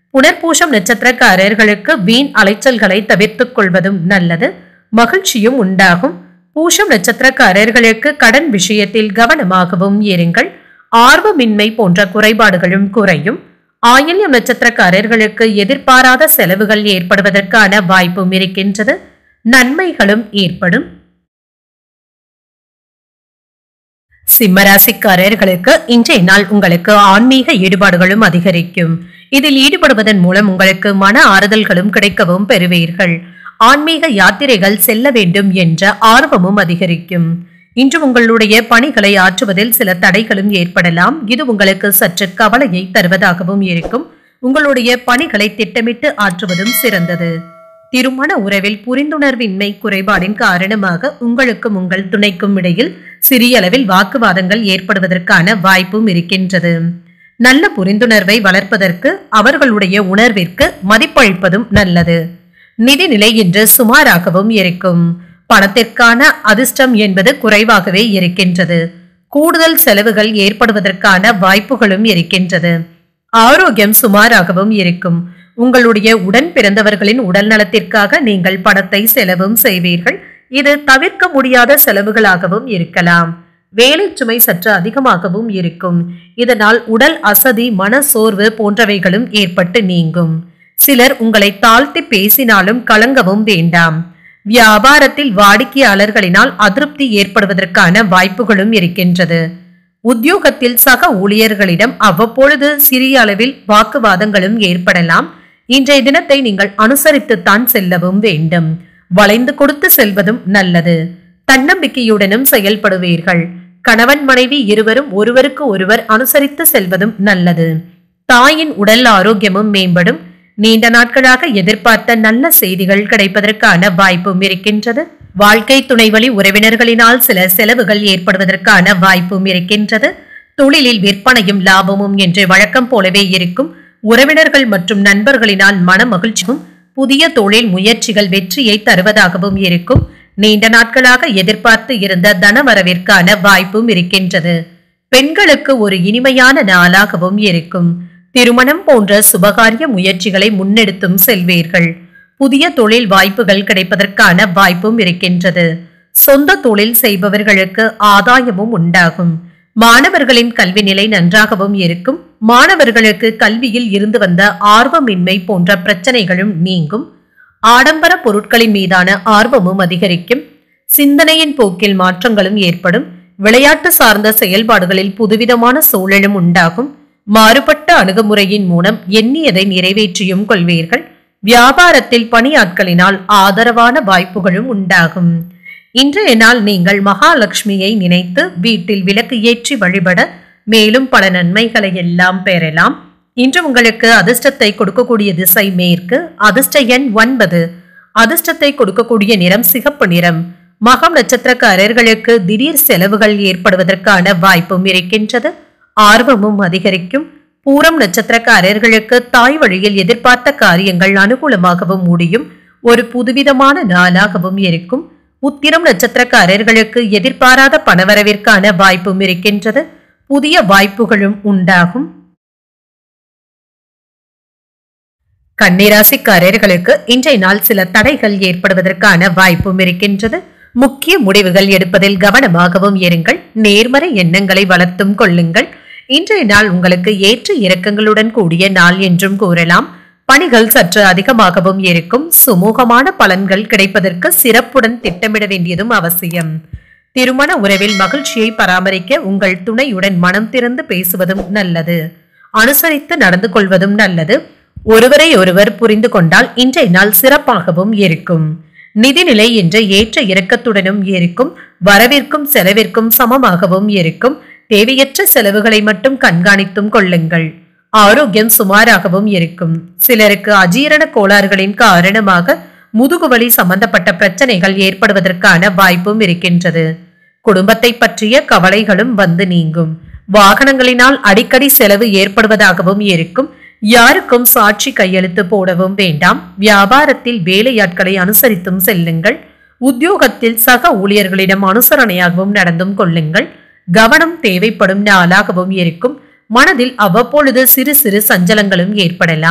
புனர்பூஷம் நட்சத்திரக்காரர்களுக்கு வீண் அலைச்சல்களை தவிர்த்துக் கொள்வதும் நல்லது மகிழ்ச்சியும் உண்டாகும் பூஷம் நட்சத்திரக்காரர்களுக்கு கடன் விஷயத்தில் கவனமாகவும் இருங்கள் ஆர்வமின்மை போன்ற குறைபாடுகளும் குறையும் ஆயில்யம் நட்சத்திரக்காரர்களுக்கு எதிர்பாராத செலவுகள் ஏற்படுவதற்கான வாய்ப்பும் இருக்கின்றது நன்மைகளும் ஏற்படும் சிம்மராசிக்காரர்களுக்கு இன்றைய நாள் உங்களுக்கு ஆன்மீக ஈடுபாடுகளும் அதிகரிக்கும் இதில் ஈடுபடுவதன் மூலம் உங்களுக்கு மன ஆறுதல்களும் கிடைக்கவும் பெறுவீர்கள் ஆன்மீக யாத்திரைகள் செல்ல வேண்டும் என்ற ஆர்வமும் அதிகரிக்கும் இன்று உங்களுடைய பணிகளை ஆற்றுவதில் சில தடைகளும் ஏற்படலாம் இது உங்களுக்கு சற்று கவலையை தருவதாகவும் இருக்கும் உங்களுடைய பணிகளை திட்டமிட்டு ஆற்றுவதும் சிறந்தது திருமண உறவில் புரிந்துணர்வின்மை குறைபாடின் காரணமாக உங்களுக்கும் உங்கள் துணைக்கும் இடையில் சிறிய அளவில் வாக்குவாதங்கள் ஏற்படுவதற்கான வாய்ப்பும் இருக்கின்றது நல்ல புரிந்துணர்வை வளர்ப்பதற்கு அவர்களுடைய உணர்விற்கு மதிப்பளிப்பதும் நல்லது நிதிநிலை இன்று சுமாராகவும் இருக்கும் பணத்திற்கான அதிர்ஷ்டம் என்பது குறைவாகவே இருக்கின்றது கூடுதல் செலவுகள் ஏற்படுவதற்கான வாய்ப்புகளும் இருக்கின்றது ஆரோக்கியம் சுமாராகவும் இருக்கும் உங்களுடைய உடன் பிறந்தவர்களின் உடல் நலத்திற்காக நீங்கள் பணத்தை செலவும் செய்வீர்கள் இது தவிர்க்க முடியாத செலவுகளாகவும் இருக்கலாம் வேலை சுமை சற்று அதிகமாகவும் இருக்கும் இதனால் உடல் அசதி மன சோர்வு போன்றவைகளும் ஏற்பட்டு நீங்கும் சிலர் உங்களை தாழ்த்தி பேசினாலும் கலங்கவும் வேண்டாம் வியாபாரத்தில் வாடிக்கையாளர்களினால் அதிருப்தி ஏற்படுவதற்கான வாய்ப்புகளும் இருக்கின்றது உத்தியோகத்தில் சக ஊழியர்களிடம் அவ்வப்பொழுது சிறிய அளவில் வாக்குவாதங்களும் ஏற்படலாம் இன்றைய தினத்தை நீங்கள் அனுசரித்துத்தான் செல்லவும் வேண்டும் வளைந்து கொடுத்து செல்வதும் நல்லது தன்னம்பிக்கையுடனும் செயல்படுவீர்கள் கணவன் மனைவி இருவரும் ஒருவருக்கு ஒருவர் அனுசரித்து செல்வதும் நல்லது தாயின் உடல் ஆரோக்கியமும் மேம்படும் நீண்ட நாட்களாக எதிர்பார்த்த நல்ல செய்திகள் கிடைப்பதற்கான வாய்ப்பும் இருக்கின்றது வாழ்க்கை துணைவழி உறவினர்களினால் சில செலவுகள் ஏற்படுவதற்கான வாய்ப்பும் இருக்கின்றது தொழிலில் விற்பனையும் லாபமும் என்று வழக்கம் போலவே இருக்கும் உறவினர்கள் மற்றும் நண்பர்களினால் மன மகிழ்ச்சியும் புதிய தொழில் முயற்சிகள் வெற்றியை தருவதாகவும் இருக்கும் நீண்ட நாட்களாக எதிர்பார்த்து இருந்த தனவரவிற்கான வாய்ப்பும் இருக்கின்றது பெண்களுக்கு ஒரு இனிமையான நாளாகவும் இருக்கும் திருமணம் போன்ற சுபகாரிய முயற்சிகளை முன்னெடுத்தும் செல்வீர்கள் புதிய தொழில் வாய்ப்புகள் கிடைப்பதற்கான வாய்ப்பும் இருக்கின்றது சொந்த தொழில் செய்பவர்களுக்கு ஆதாயமும் உண்டாகும் மாணவர்களின் கல்வி நிலை நன்றாகவும் இருக்கும் மாணவர்களுக்கு கல்வியில் இருந்து வந்த ஆர்வமின்மை போன்ற பிரச்சனைகளும் நீங்கும் ஆடம்பர பொருட்களின் மீதான ஆர்வமும் அதிகரிக்கும் சிந்தனையின் போக்கில் மாற்றங்களும் ஏற்படும் விளையாட்டு சார்ந்த செயல்பாடுகளில் புதுவிதமான சூழலும் உண்டாகும் மாறுபட்ட அணுகுமுறையின் மூலம் எண்ணியதை நிறைவேற்றியும் கொள்வீர்கள் வியாபாரத்தில் பணியாட்களினால் ஆதரவான வாய்ப்புகளும் உண்டாகும் இன்றைய நாள் நீங்கள் மகாலட்சுமியை நினைத்து வீட்டில் விளக்கு ஏற்றி வழிபட மேலும் பல நன்மைகளை எல்லாம் பெறலாம் இன்று உங்களுக்கு அதிர்ஷ்டத்தை கொடுக்கக்கூடிய திசை மேற்கு அதிர்ஷ்ட எண் ஒன்பது அதிர்ஷ்டத்தை கொடுக்கக்கூடிய நிறம் சிகப்பு நிறம் மகம் நட்சத்திரக்காரர்களுக்கு திடீர் செலவுகள் ஏற்படுவதற்கான வாய்ப்பும் இருக்கின்றது ஆர்வமும் அதிகரிக்கும் பூரம் நட்சத்திரக்காரர்களுக்கு தாய் வழியில் எதிர்பார்த்த காரியங்கள் அனுகூலமாகவும் முடியும் ஒரு புதுவிதமான நாளாகவும் இருக்கும் உத்திரம் நட்சத்திரக்காரர்களுக்கு எதிர்பாராத பணவரவிற்கான வாய்ப்பும் இருக்கின்றது புதிய வாய்ப்புகளும் உண்டாகும் கன்னிராசிக்காரர்களுக்கு இன்றைய நாள் சில தடைகள் ஏற்படுவதற்கான வாய்ப்பும் இருக்கின்றது முக்கிய முடிவுகள் எடுப்பதில் கவனமாகவும் இருங்கள் நேர்மறை எண்ணங்களை வளர்த்தும் கொள்ளுங்கள் இன்றைய நாள் உங்களுக்கு ஏற்ற இறக்கங்களுடன் கூடிய நாள் என்றும் கூறலாம் பணிகள் சற்று அதிகமாகவும் இருக்கும் சுமூகமான பலன்கள் கிடைப்பதற்கு சிறப்புடன் திட்டமிட வேண்டியதும் அவசியம் திருமண உறவில் மகிழ்ச்சியை பராமரிக்க உங்கள் துணையுடன் மனம் திறந்து பேசுவதும் நல்லது அனுசரித்து நடந்து கொள்வதும் நல்லது ஒருவரை ஒருவர் புரிந்து கொண்டால் இன்றைய நாள் சிறப்பாகவும் இருக்கும் நிதிநிலை என்ற ஏற்ற இறக்கத்துடனும் இருக்கும் வரவிற்கும் செலவிற்கும் சமமாகவும் இருக்கும் தேவையற்ற செலவுகளை மட்டும் கண்காணித்தும் கொள்ளுங்கள் ஆரோக்கியம் சுமாராகவும் இருக்கும் சிலருக்கு அஜீரண கோளாறுகளின் காரணமாக முதுகுவலி சம்பந்தப்பட்ட பிரச்சனைகள் ஏற்படுவதற்கான வாய்ப்பும் இருக்கின்றது குடும்பத்தை பற்றிய கவலைகளும் வந்து நீங்கும் வாகனங்களினால் அடிக்கடி செலவு ஏற்படுவதாகவும் இருக்கும் யாருக்கும் சாட்சி கையெழுத்து போடவும் வேண்டாம் வியாபாரத்தில் வேலையாட்களை அனுசரித்தும் செல்லுங்கள் உத்தியோகத்தில் சக ஊழியர்களிடம் அனுசரணையாகவும் நடந்தும் கொள்ளுங்கள் கவனம் தேவைப்படும் நாளாகவும் இருக்கும் மனதில் அவ்வப்பொழுது சிறு சிறு சஞ்சலங்களும் ஏற்படலாம்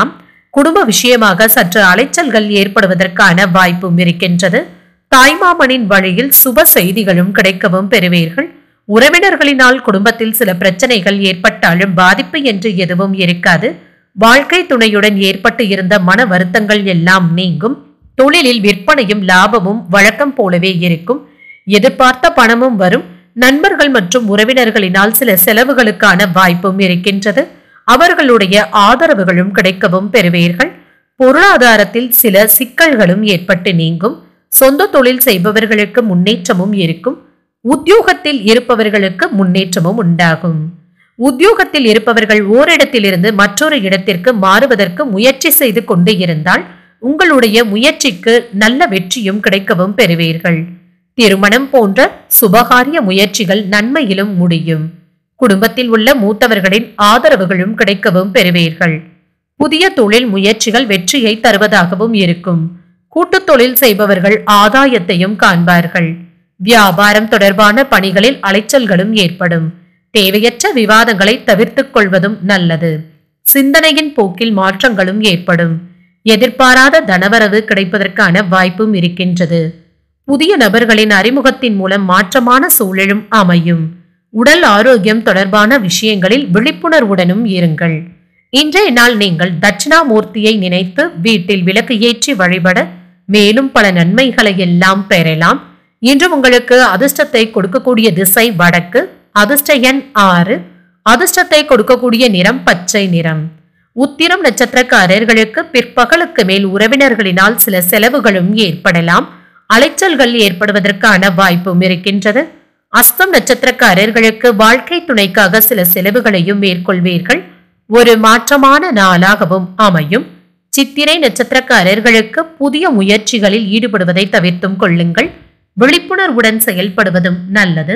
குடும்ப விஷயமாக சற்று அலைச்சல்கள் ஏற்படுவதற்கான வாய்ப்பும் இருக்கின்றது தாய்மாமனின் வழியில் சுப செய்திகளும் கிடைக்கவும் பெறுவீர்கள் உறவினர்களினால் குடும்பத்தில் சில பிரச்சனைகள் ஏற்பட்டாலும் பாதிப்பு என்று எதுவும் இருக்காது வாழ்க்கை துணையுடன் ஏற்பட்டு இருந்த மன வருத்தங்கள் எல்லாம் நீங்கும் தொழிலில் விற்பனையும் லாபமும் வழக்கம் போலவே இருக்கும் எதிர்பார்த்த பணமும் வரும் நண்பர்கள் மற்றும் உறவினர்களினால் சில செலவுகளுக்கான வாய்ப்பும் இருக்கின்றது அவர்களுடைய ஆதரவுகளும் கிடைக்கவும் பெறுவீர்கள் பொருளாதாரத்தில் சில சிக்கல்களும் ஏற்பட்டு நீங்கும் சொந்த தொழில் செய்பவர்களுக்கு முன்னேற்றமும் இருக்கும் உத்தியோகத்தில் இருப்பவர்களுக்கு முன்னேற்றமும் உண்டாகும் உத்தியோகத்தில் இருப்பவர்கள் ஓரிடத்திலிருந்து மற்றொரு இடத்திற்கு மாறுவதற்கு முயற்சி செய்து கொண்டு இருந்தால் உங்களுடைய முயற்சிக்கு நல்ல வெற்றியும் கிடைக்கவும் பெறுவீர்கள் திருமணம் போன்ற சுபகாரிய முயற்சிகள் நன்மையிலும் முடியும் குடும்பத்தில் உள்ள மூத்தவர்களின் ஆதரவுகளும் கிடைக்கவும் பெறுவீர்கள் புதிய தொழில் முயற்சிகள் வெற்றியை தருவதாகவும் இருக்கும் கூட்டுத் தொழில் செய்பவர்கள் ஆதாயத்தையும் காண்பார்கள் வியாபாரம் தொடர்பான பணிகளில் அலைச்சல்களும் ஏற்படும் தேவையற்ற விவாதங்களை தவிர்த்துக் கொள்வதும் நல்லது சிந்தனையின் போக்கில் மாற்றங்களும் ஏற்படும் எதிர்பாராத தனவரவு கிடைப்பதற்கான வாய்ப்பும் இருக்கின்றது புதிய நபர்களின் அறிமுகத்தின் மூலம் மாற்றமான சூழலும் அமையும் உடல் ஆரோக்கியம் தொடர்பான விஷயங்களில் விழிப்புணர்வுடனும் இருங்கள் இன்றைய நாள் நீங்கள் தட்சிணாமூர்த்தியை நினைத்து வீட்டில் விளக்கு ஏற்றி வழிபட மேலும் பல நன்மைகளை எல்லாம் பெறலாம் இன்று உங்களுக்கு அதிர்ஷ்டத்தை கொடுக்கக்கூடிய திசை வடக்கு அதிர்ஷ்ட எண் ஆறு அதிர்ஷ்டத்தை கொடுக்கக்கூடிய நிறம் பச்சை நிறம் உத்திரம் நட்சத்திரக்காரர்களுக்கு பிற்பகலுக்கு மேல் உறவினர்களினால் சில செலவுகளும் ஏற்படலாம் அலைச்சல்கள் ஏற்படுவதற்கான வாய்ப்பும் இருக்கின்றது அஸ்தம் நட்சத்திரக்காரர்களுக்கு வாழ்க்கை துணைக்காக சில செலவுகளையும் மேற்கொள்வீர்கள் ஒரு மாற்றமான நாளாகவும் அமையும் சித்திரை நட்சத்திரக்காரர்களுக்கு புதிய முயற்சிகளில் ஈடுபடுவதை தவிர்த்தும் கொள்ளுங்கள் விழிப்புணர்வுடன் செயல்படுவதும் நல்லது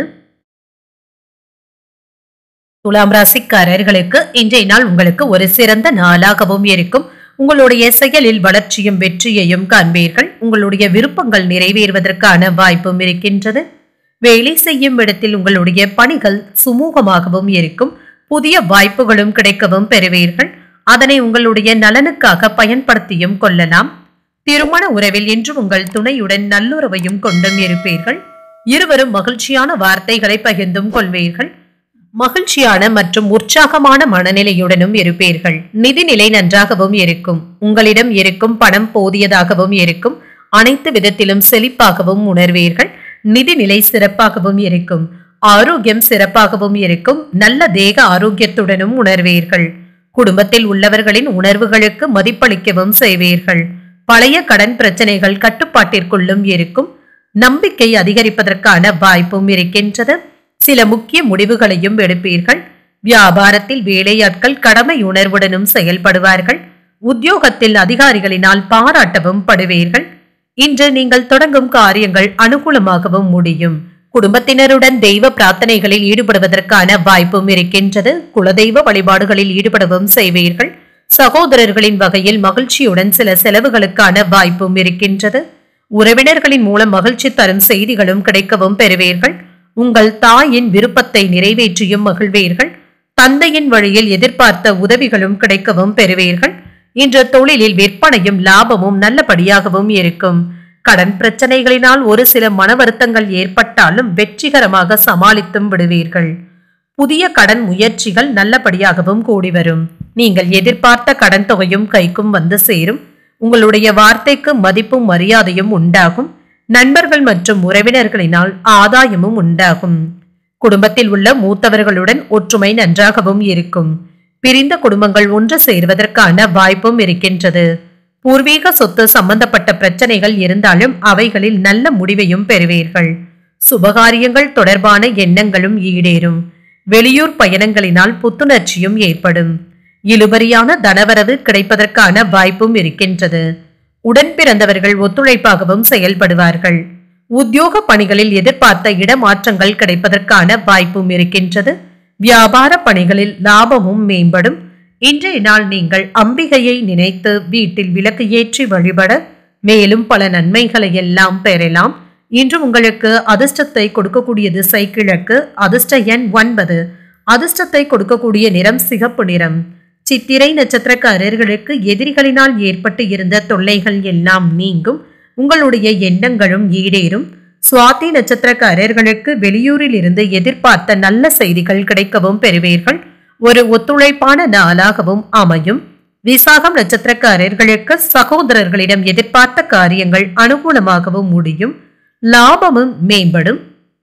துலாம் ராசிக்காரர்களுக்கு இன்றைய நாள் உங்களுக்கு ஒரு சிறந்த நாளாகவும் இருக்கும் உங்களுடைய செயலில் வளர்ச்சியும் வெற்றியையும் காண்பீர்கள் உங்களுடைய விருப்பங்கள் நிறைவேறுவதற்கான வாய்ப்பும் இருக்கின்றது வேலை செய்யும் இடத்தில் உங்களுடைய பணிகள் சுமூகமாகவும் இருக்கும் புதிய வாய்ப்புகளும் கிடைக்கவும் பெறுவீர்கள் அதனை உங்களுடைய நலனுக்காக பயன்படுத்தியும் கொள்ளலாம் திருமண உறவில் இன்று உங்கள் துணையுடன் நல்லுறவையும் கொண்டும் இருப்பீர்கள் இருவரும் மகிழ்ச்சியான வார்த்தைகளை பகிர்ந்தும் கொள்வீர்கள் மகிழ்ச்சியான மற்றும் உற்சாகமான மனநிலையுடனும் இருப்பீர்கள் நிதிநிலை நன்றாகவும் இருக்கும் உங்களிடம் இருக்கும் பணம் போதியதாகவும் இருக்கும் அனைத்து விதத்திலும் செழிப்பாகவும் உணர்வீர்கள் நிதிநிலை சிறப்பாகவும் இருக்கும் ஆரோக்கியம் சிறப்பாகவும் இருக்கும் நல்ல தேக ஆரோக்கியத்துடனும் உணர்வீர்கள் குடும்பத்தில் உள்ளவர்களின் உணர்வுகளுக்கு மதிப்பளிக்கவும் செய்வீர்கள் பழைய கடன் பிரச்சனைகள் கட்டுப்பாட்டிற்குள்ளும் இருக்கும் நம்பிக்கை அதிகரிப்பதற்கான வாய்ப்பும் இருக்கின்றது சில முக்கிய முடிவுகளையும் எடுப்பீர்கள் வியாபாரத்தில் வேலையாட்கள் கடமை உணர்வுடனும் செயல்படுவார்கள் உத்தியோகத்தில் அதிகாரிகளினால் பாராட்டவும் படுவீர்கள் இன்று நீங்கள் தொடங்கும் காரியங்கள் அனுகூலமாகவும் முடியும் குடும்பத்தினருடன் தெய்வ பிரார்த்தனைகளில் ஈடுபடுவதற்கான வாய்ப்பும் இருக்கின்றது குலதெய்வ வழிபாடுகளில் ஈடுபடவும் செய்வீர்கள் சகோதரர்களின் வகையில் மகிழ்ச்சியுடன் சில செலவுகளுக்கான வாய்ப்பும் இருக்கின்றது உறவினர்களின் மூலம் மகிழ்ச்சி தரும் செய்திகளும் கிடைக்கவும் பெறுவீர்கள் உங்கள் தாயின் விருப்பத்தை நிறைவேற்றியும் மகிழ்வீர்கள் தந்தையின் வழியில் எதிர்பார்த்த உதவிகளும் கிடைக்கவும் பெறுவீர்கள் இன்று தொழிலில் விற்பனையும் லாபமும் நல்லபடியாகவும் இருக்கும் கடன் பிரச்சனைகளினால் ஒரு சில மன வருத்தங்கள் ஏற்பட்டாலும் வெற்றிகரமாக சமாளித்தும் விடுவீர்கள் புதிய கடன் முயற்சிகள் நல்லபடியாகவும் கூடி வரும் நீங்கள் எதிர்பார்த்த கடன் தொகையும் கைக்கும் வந்து சேரும் உங்களுடைய வார்த்தைக்கு மதிப்பும் மரியாதையும் உண்டாகும் நண்பர்கள் மற்றும் உறவினர்களினால் ஆதாயமும் உண்டாகும் குடும்பத்தில் உள்ள மூத்தவர்களுடன் ஒற்றுமை நன்றாகவும் இருக்கும் பிரிந்த குடும்பங்கள் ஒன்று சேர்வதற்கான வாய்ப்பும் இருக்கின்றது பூர்வீக சொத்து சம்பந்தப்பட்ட பிரச்சனைகள் இருந்தாலும் அவைகளில் நல்ல முடிவையும் பெறுவீர்கள் சுபகாரியங்கள் தொடர்பான எண்ணங்களும் ஈடேறும் வெளியூர் பயணங்களினால் புத்துணர்ச்சியும் ஏற்படும் இழுபறியான தனவரவு கிடைப்பதற்கான வாய்ப்பும் இருக்கின்றது உடன் பிறந்தவர்கள் ஒத்துழைப்பாகவும் செயல்படுவார்கள் உத்தியோக பணிகளில் எதிர்பார்த்த இடமாற்றங்கள் கிடைப்பதற்கான வாய்ப்பும் இருக்கின்றது வியாபார பணிகளில் லாபமும் மேம்படும் இன்றைய நாள் நீங்கள் அம்பிகையை நினைத்து வீட்டில் விளக்கு ஏற்றி வழிபட மேலும் பல நன்மைகளை எல்லாம் பெறலாம் இன்று உங்களுக்கு அதிர்ஷ்டத்தை கொடுக்கக்கூடிய திசை கிழக்கு அதிர்ஷ்ட எண் ஒன்பது அதிர்ஷ்டத்தை கொடுக்கக்கூடிய நிறம் சிகப்பு நிறம் சித்திரை நட்சத்திரக்காரர்களுக்கு எதிரிகளினால் ஏற்பட்டு இருந்த தொல்லைகள் எல்லாம் நீங்கும் உங்களுடைய எண்ணங்களும் ஈடேறும் சுவாதி நட்சத்திரக்காரர்களுக்கு வெளியூரில் இருந்து எதிர்பார்த்த நல்ல செய்திகள் கிடைக்கவும் பெறுவீர்கள் ஒரு ஒத்துழைப்பான நாளாகவும் அமையும் விசாகம் நட்சத்திரக்காரர்களுக்கு சகோதரர்களிடம் எதிர்பார்த்த காரியங்கள் அனுகூலமாகவும் முடியும் லாபமும் மேம்படும்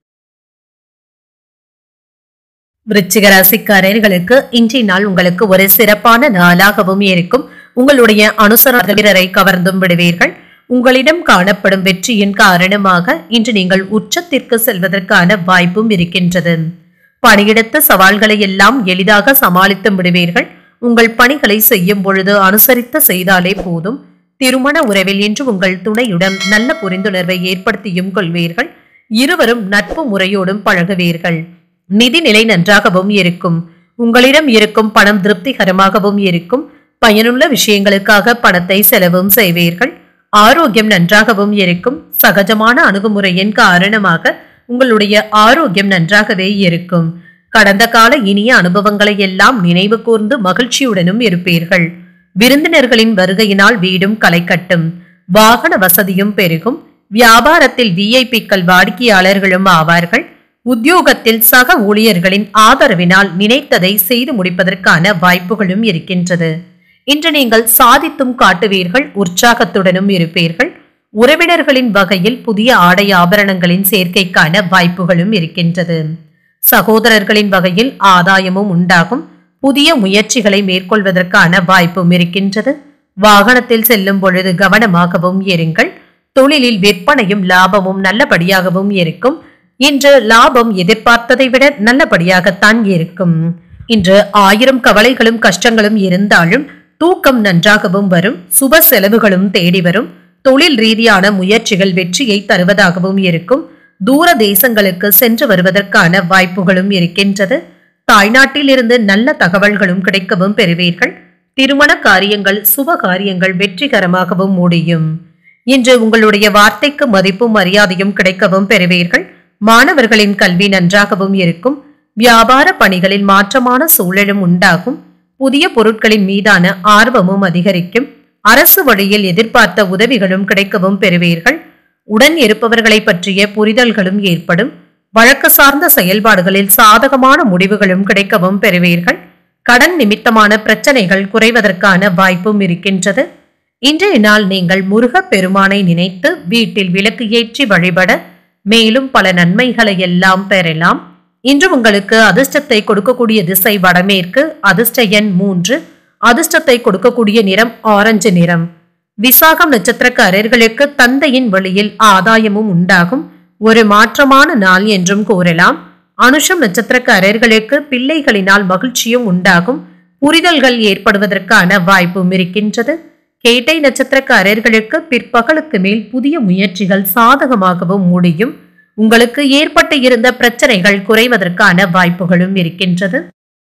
விருச்சிக ராசிக்காரர்களுக்கு இன்றைய நாள் உங்களுக்கு ஒரு சிறப்பான நாளாகவும் இருக்கும் உங்களுடைய அனுசரரை கவர்ந்தும் விடுவீர்கள் உங்களிடம் காணப்படும் வெற்றியின் காரணமாக இன்று நீங்கள் உச்சத்திற்கு செல்வதற்கான வாய்ப்பும் இருக்கின்றது பணியிடத்த சவால்களை எல்லாம் எளிதாக சமாளித்து விடுவீர்கள் உங்கள் பணிகளை செய்யும் பொழுது அனுசரித்து செய்தாலே போதும் திருமண உறவில் இன்று உங்கள் துணையுடன் நல்ல புரிந்துணர்வை ஏற்படுத்தியும் கொள்வீர்கள் இருவரும் நட்பு முறையோடும் பழகுவீர்கள் நிதிநிலை நன்றாகவும் இருக்கும் உங்களிடம் இருக்கும் பணம் திருப்திகரமாகவும் இருக்கும் பயனுள்ள விஷயங்களுக்காக பணத்தை செலவும் செய்வீர்கள் ஆரோக்கியம் நன்றாகவும் இருக்கும் சகஜமான அணுகுமுறையின் காரணமாக உங்களுடைய ஆரோக்கியம் நன்றாகவே இருக்கும் கடந்த கால இனிய அனுபவங்களை எல்லாம் நினைவு கூர்ந்து மகிழ்ச்சியுடனும் இருப்பீர்கள் விருந்தினர்களின் வருகையினால் வீடும் களை கட்டும் வாகன வசதியும் பெருகும் வியாபாரத்தில் விஐபிக்கள் வாடிக்கையாளர்களும் ஆவார்கள் உத்தியோகத்தில் சக ஊழியர்களின் ஆதரவினால் நினைத்ததை செய்து முடிப்பதற்கான வாய்ப்புகளும் இருக்கின்றது இன்று நீங்கள் சாதித்தும் காட்டுவீர்கள் உற்சாகத்துடனும் இருப்பீர்கள் உறவினர்களின் வகையில் புதிய ஆடை ஆபரணங்களின் சேர்க்கைக்கான வாய்ப்புகளும் இருக்கின்றது சகோதரர்களின் வகையில் ஆதாயமும் உண்டாகும் புதிய முயற்சிகளை மேற்கொள்வதற்கான வாய்ப்பும் இருக்கின்றது வாகனத்தில் செல்லும் பொழுது கவனமாகவும் இருங்கள் தொழிலில் விற்பனையும் லாபமும் நல்லபடியாகவும் இருக்கும் இன்று லாபம் எதிர்பார்த்ததை விட நல்லபடியாகத்தான் இருக்கும் இன்று ஆயிரம் கவலைகளும் கஷ்டங்களும் இருந்தாலும் தூக்கம் நன்றாகவும் வரும் சுப செலவுகளும் தேடி வரும் தொழில் ரீதியான முயற்சிகள் வெற்றியை தருவதாகவும் இருக்கும் தூர தேசங்களுக்கு சென்று வருவதற்கான வாய்ப்புகளும் இருக்கின்றது தாய்நாட்டில் இருந்து நல்ல தகவல்களும் கிடைக்கவும் பெறுவீர்கள் திருமண காரியங்கள் சுப காரியங்கள் வெற்றிகரமாகவும் முடியும் இன்று உங்களுடைய வார்த்தைக்கு மதிப்பும் மரியாதையும் கிடைக்கவும் பெறுவீர்கள் மாணவர்களின் கல்வி நன்றாகவும் இருக்கும் வியாபார பணிகளில் மாற்றமான சூழலும் உண்டாகும் புதிய பொருட்களின் மீதான ஆர்வமும் அதிகரிக்கும் அரசு வழியில் எதிர்பார்த்த உதவிகளும் கிடைக்கவும் பெறுவீர்கள் உடன் இருப்பவர்களை பற்றிய புரிதல்களும் ஏற்படும் வழக்கு சார்ந்த செயல்பாடுகளில் சாதகமான முடிவுகளும் கிடைக்கவும் பெறுவீர்கள் கடன் நிமித்தமான பிரச்சனைகள் குறைவதற்கான வாய்ப்பும் இருக்கின்றது இன்றைய நாள் நீங்கள் முருகப் பெருமானை நினைத்து வீட்டில் விளக்கு ஏற்றி வழிபட மேலும் பல நன்மைகளை எல்லாம் பெறலாம் இன்று உங்களுக்கு அதிர்ஷ்டத்தை கொடுக்கக்கூடிய திசை வடமேற்கு அதிர்ஷ்ட எண் மூன்று அதிர்ஷ்டத்தை கொடுக்கக்கூடிய நிறம் ஆரஞ்சு நிறம் விசாகம் நட்சத்திரக்காரர்களுக்கு தந்தையின் வழியில் ஆதாயமும் உண்டாகும் ஒரு மாற்றமான நாள் என்றும் கூறலாம் அனுஷம் நட்சத்திரக்காரர்களுக்கு பிள்ளைகளினால் மகிழ்ச்சியும் உண்டாகும் புரிதல்கள் ஏற்படுவதற்கான வாய்ப்பும் இருக்கின்றது கேட்டை நட்சத்திரக்காரர்களுக்கு பிற்பகலுக்கு மேல் புதிய முயற்சிகள் சாதகமாகவும் முடியும் உங்களுக்கு ஏற்பட்டு இருந்த பிரச்சனைகள் குறைவதற்கான வாய்ப்புகளும் இருக்கின்றது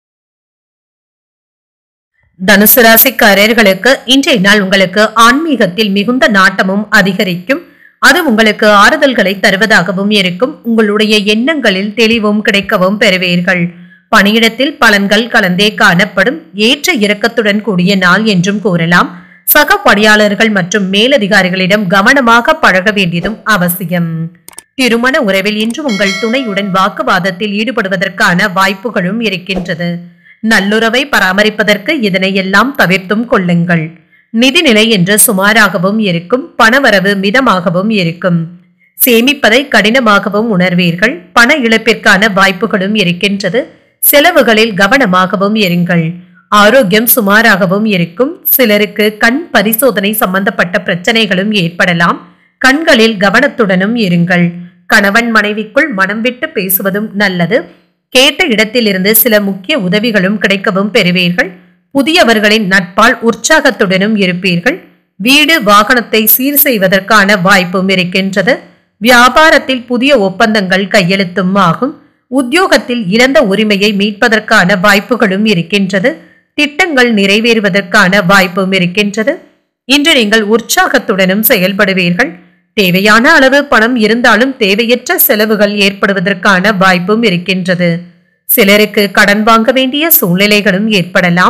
தனுசு ராசிக்காரர்களுக்கு இன்றைய நாள் உங்களுக்கு ஆன்மீகத்தில் மிகுந்த நாட்டமும் அதிகரிக்கும் அது உங்களுக்கு ஆறுதல்களை தருவதாகவும் இருக்கும் உங்களுடைய எண்ணங்களில் தெளிவும் கிடைக்கவும் பெறுவீர்கள் பணியிடத்தில் பலன்கள் கலந்தே காணப்படும் ஏற்ற இறக்கத்துடன் கூடிய நாள் என்றும் கூறலாம் சக பணியாளர்கள் மற்றும் மேலதிகாரிகளிடம் கவனமாக பழக வேண்டியதும் அவசியம் திருமண உறவில் இன்று உங்கள் துணையுடன் வாக்குவாதத்தில் ஈடுபடுவதற்கான வாய்ப்புகளும் இருக்கின்றது நல்லுறவை பராமரிப்பதற்கு இதனை எல்லாம் தவிர்த்தும் கொள்ளுங்கள் நிதிநிலை என்று சுமாராகவும் இருக்கும் பணவரவு மிதமாகவும் இருக்கும் சேமிப்பதை கடினமாகவும் உணர்வீர்கள் பண இழப்பிற்கான வாய்ப்புகளும் இருக்கின்றது செலவுகளில் கவனமாகவும் இருங்கள் ஆரோக்கியம் சுமாராகவும் இருக்கும் சிலருக்கு கண் பரிசோதனை சம்பந்தப்பட்ட பிரச்சனைகளும் ஏற்படலாம் கண்களில் கவனத்துடனும் இருங்கள் கணவன் மனைவிக்குள் மனம் விட்டு பேசுவதும் நல்லது கேட்ட இடத்திலிருந்து சில முக்கிய உதவிகளும் கிடைக்கவும் பெறுவீர்கள் புதியவர்களின் நட்பால் உற்சாகத்துடனும் இருப்பீர்கள் வீடு வாகனத்தை சீர் செய்வதற்கான வாய்ப்பும் இருக்கின்றது வியாபாரத்தில் புதிய ஒப்பந்தங்கள் கையெழுத்தும் ஆகும் உத்தியோகத்தில் இழந்த உரிமையை மீட்பதற்கான வாய்ப்புகளும் இருக்கின்றது திட்டங்கள் நிறைவேறுவதற்கான வாய்ப்பும் இருக்கின்றது இன்று நீங்கள் உற்சாகத்துடனும் செயல்படுவீர்கள் தேவையான அளவு பணம் இருந்தாலும் தேவையற்ற செலவுகள் ஏற்படுவதற்கான வாய்ப்பும் இருக்கின்றது சிலருக்கு கடன் வாங்க வேண்டிய சூழ்நிலைகளும் ஏற்படலாம்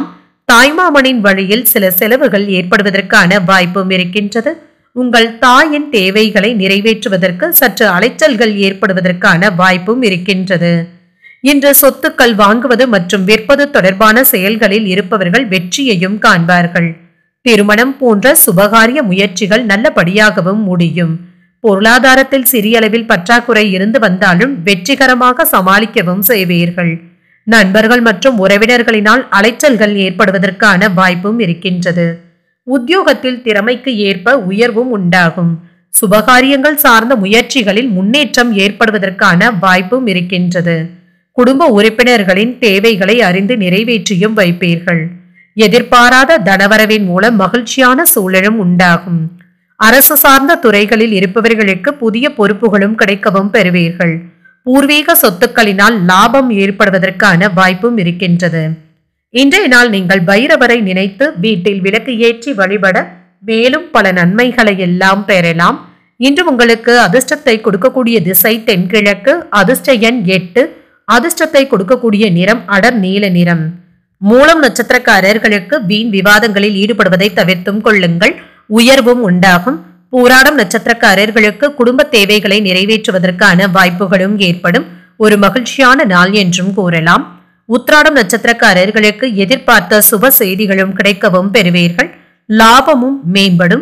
தாய்மாமனின் வழியில் சில செலவுகள் ஏற்படுவதற்கான வாய்ப்பும் இருக்கின்றது உங்கள் தாயின் தேவைகளை நிறைவேற்றுவதற்கு சற்று அலைச்சல்கள் ஏற்படுவதற்கான வாய்ப்பும் இருக்கின்றது இன்று சொத்துக்கள் வாங்குவது மற்றும் விற்பது தொடர்பான செயல்களில் இருப்பவர்கள் வெற்றியையும் காண்பார்கள் திருமணம் போன்ற சுபகாரிய முயற்சிகள் நல்லபடியாகவும் முடியும் பொருளாதாரத்தில் சிறிய அளவில் பற்றாக்குறை இருந்து வந்தாலும் வெற்றிகரமாக சமாளிக்கவும் செய்வீர்கள் நண்பர்கள் மற்றும் உறவினர்களினால் அலைச்சல்கள் ஏற்படுவதற்கான வாய்ப்பும் இருக்கின்றது உத்தியோகத்தில் திறமைக்கு ஏற்ப உயர்வும் உண்டாகும் சுபகாரியங்கள் சார்ந்த முயற்சிகளில் முன்னேற்றம் ஏற்படுவதற்கான வாய்ப்பும் இருக்கின்றது குடும்ப உறுப்பினர்களின் தேவைகளை அறிந்து நிறைவேற்றியும் வைப்பீர்கள் எதிர்பாராத தனவரவின் மூலம் மகிழ்ச்சியான சூழலும் உண்டாகும் அரசு சார்ந்த துறைகளில் இருப்பவர்களுக்கு புதிய பொறுப்புகளும் கிடைக்கவும் பெறுவீர்கள் பூர்வீக சொத்துக்களினால் லாபம் ஏற்படுவதற்கான வாய்ப்பும் இருக்கின்றது இன்றைய நாள் நீங்கள் பைரவரை நினைத்து வீட்டில் விளக்கு ஏற்றி வழிபட மேலும் பல நன்மைகளை எல்லாம் பெறலாம் இன்று உங்களுக்கு அதிர்ஷ்டத்தை கொடுக்கக்கூடிய திசை தென்கிழக்கு அதிர்ஷ்ட எண் எட்டு அதிர்ஷ்டத்தை கொடுக்கக்கூடிய நிறம் அடர் நீல நிறம் மூலம் நட்சத்திரக்காரர்களுக்கு வீண் விவாதங்களில் ஈடுபடுவதை தவிர்த்தும் கொள்ளுங்கள் உயர்வும் உண்டாகும் பூராடம் நட்சத்திரக்காரர்களுக்கு குடும்ப தேவைகளை நிறைவேற்றுவதற்கான வாய்ப்புகளும் ஏற்படும் ஒரு மகிழ்ச்சியான நாள் என்றும் கூறலாம் உத்ராடம் நட்சத்திரக்காரர்களுக்கு எதிர்பார்த்த சுப செய்திகளும் கிடைக்கவும் பெறுவீர்கள் லாபமும் மேம்படும்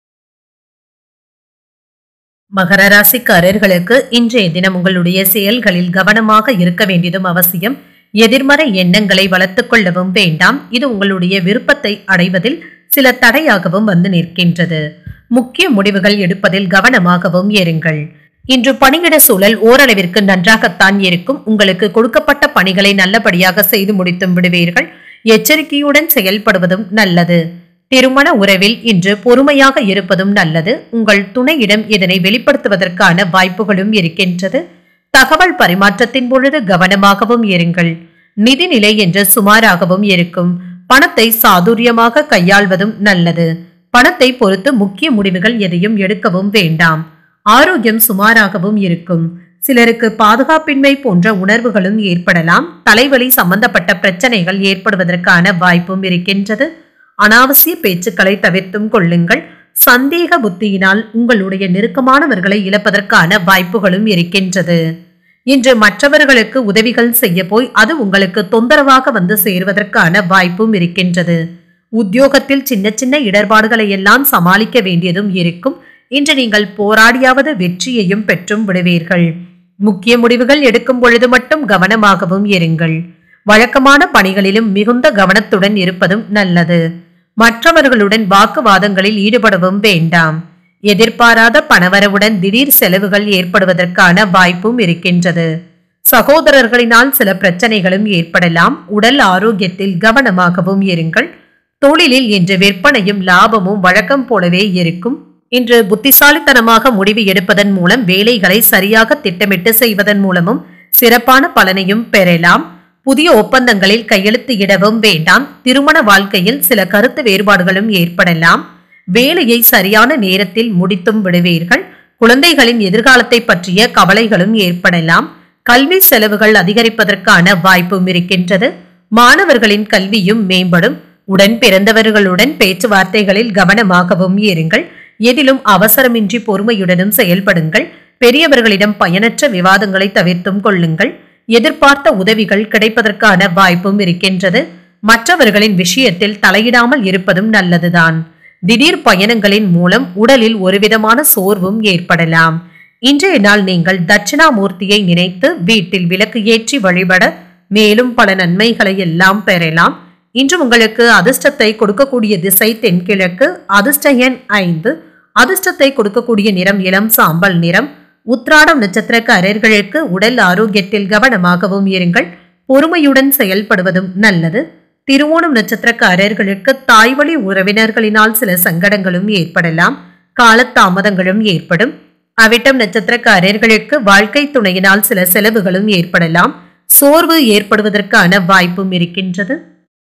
மகர ராசிக்காரர்களுக்கு இன்றைய தினம் உங்களுடைய செயல்களில் கவனமாக இருக்க வேண்டியதும் அவசியம் எதிர்மறை எண்ணங்களை வளர்த்துக் கொள்ளவும் வேண்டாம் இது உங்களுடைய விருப்பத்தை அடைவதில் சில தடையாகவும் வந்து நிற்கின்றது முக்கிய முடிவுகள் எடுப்பதில் கவனமாகவும் இருங்கள் இன்று பணியிட சூழல் ஓரளவிற்கு நன்றாகத்தான் இருக்கும் உங்களுக்கு கொடுக்கப்பட்ட பணிகளை நல்லபடியாக செய்து முடித்தும் விடுவீர்கள் எச்சரிக்கையுடன் செயல்படுவதும் நல்லது திருமண உறவில் இன்று பொறுமையாக இருப்பதும் நல்லது உங்கள் துணையிடம் இதனை வெளிப்படுத்துவதற்கான வாய்ப்புகளும் இருக்கின்றது தகவல் பரிமாற்றத்தின் பொழுது கவனமாகவும் இருங்கள் நிதிநிலை என்று சுமாராகவும் இருக்கும் பணத்தை சாதுரியமாக கையாள்வதும் நல்லது பணத்தை பொறுத்து முக்கிய முடிவுகள் எதையும் எடுக்கவும் வேண்டாம் ஆரோக்கியம் சுமாராகவும் இருக்கும் சிலருக்கு பாதுகாப்பின்மை போன்ற உணர்வுகளும் ஏற்படலாம் தலைவலி சம்பந்தப்பட்ட பிரச்சனைகள் ஏற்படுவதற்கான வாய்ப்பும் இருக்கின்றது அனாவசிய பேச்சுக்களை தவிர்த்தும் கொள்ளுங்கள் சந்தேக புத்தியினால் உங்களுடைய நெருக்கமானவர்களை இழப்பதற்கான வாய்ப்புகளும் இருக்கின்றது இன்று மற்றவர்களுக்கு உதவிகள் செய்ய போய் அது உங்களுக்கு தொந்தரவாக வந்து சேருவதற்கான வாய்ப்பும் இருக்கின்றது உத்தியோகத்தில் சின்ன சின்ன இடர்பாடுகளை எல்லாம் சமாளிக்க வேண்டியதும் இருக்கும் இன்று நீங்கள் போராடியாவது வெற்றியையும் பெற்றும் விடுவீர்கள் முக்கிய முடிவுகள் எடுக்கும் பொழுது மட்டும் கவனமாகவும் இருங்கள் வழக்கமான பணிகளிலும் மிகுந்த கவனத்துடன் இருப்பதும் நல்லது மற்றவர்களுடன் வாக்குவாதங்களில் ஈடுபடவும் வேண்டாம் எதிர்பாராத பணவரவுடன் திடீர் செலவுகள் ஏற்படுவதற்கான வாய்ப்பும் இருக்கின்றது சகோதரர்களினால் சில பிரச்சனைகளும் ஏற்படலாம் உடல் ஆரோக்கியத்தில் கவனமாகவும் இருங்கள் தொழிலில் இன்று விற்பனையும் லாபமும் வழக்கம் போலவே இருக்கும் இன்று புத்திசாலித்தனமாக முடிவு எடுப்பதன் மூலம் வேலைகளை சரியாக திட்டமிட்டு செய்வதன் மூலமும் சிறப்பான பலனையும் பெறலாம் புதிய ஒப்பந்தங்களில் கையெழுத்து இடவும் வேண்டாம் திருமண வாழ்க்கையில் சில கருத்து வேறுபாடுகளும் ஏற்படலாம் வேலையை சரியான நேரத்தில் முடித்தும் விடுவீர்கள் குழந்தைகளின் எதிர்காலத்தை பற்றிய கவலைகளும் ஏற்படலாம் கல்வி செலவுகள் அதிகரிப்பதற்கான வாய்ப்பும் இருக்கின்றது மாணவர்களின் கல்வியும் மேம்படும் உடன் பிறந்தவர்களுடன் பேச்சுவார்த்தைகளில் கவனமாகவும் இருங்கள் எதிலும் அவசரமின்றி பொறுமையுடனும் செயல்படுங்கள் பெரியவர்களிடம் பயனற்ற விவாதங்களை தவிர்த்தும் கொள்ளுங்கள் எதிர்பார்த்த உதவிகள் கிடைப்பதற்கான வாய்ப்பும் இருக்கின்றது மற்றவர்களின் விஷயத்தில் தலையிடாமல் இருப்பதும் நல்லதுதான் திடீர் பயணங்களின் மூலம் உடலில் ஒருவிதமான சோர்வும் ஏற்படலாம் இன்றைய நாள் நீங்கள் தட்சிணாமூர்த்தியை நினைத்து வீட்டில் விளக்கு ஏற்றி வழிபட மேலும் பல நன்மைகளை எல்லாம் பெறலாம் இன்று உங்களுக்கு அதிர்ஷ்டத்தை கொடுக்கக்கூடிய திசை தென்கிழக்கு அதிர்ஷ்ட எண் ஐந்து அதிர்ஷ்டத்தை கொடுக்கக்கூடிய நிறம் இளம் சாம்பல் நிறம் உத்ராடம் நட்சத்திரக்காரர்களுக்கு உடல் ஆரோக்கியத்தில் கவனமாகவும் இருங்கள் பொறுமையுடன் செயல்படுவதும் நல்லது திருவோணம் நட்சத்திரக்காரர்களுக்கு தாய்வழி உறவினர்களினால் சில சங்கடங்களும் ஏற்படலாம் காலதாமதங்களும் ஏற்படும் அவிட்டம் நட்சத்திரக்காரர்களுக்கு வாழ்க்கை துணையினால் சில செலவுகளும் ஏற்படலாம் சோர்வு ஏற்படுவதற்கான வாய்ப்பும் இருக்கின்றது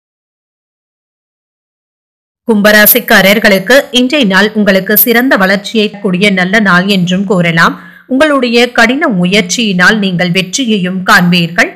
கும்பராசிக்காரர்களுக்கு இன்றைய நாள் உங்களுக்கு சிறந்த வளர்ச்சியை கூடிய நல்ல நாள் என்றும் கூறலாம் உங்களுடைய கடின முயற்சியினால் நீங்கள் வெற்றியையும் காண்பீர்கள்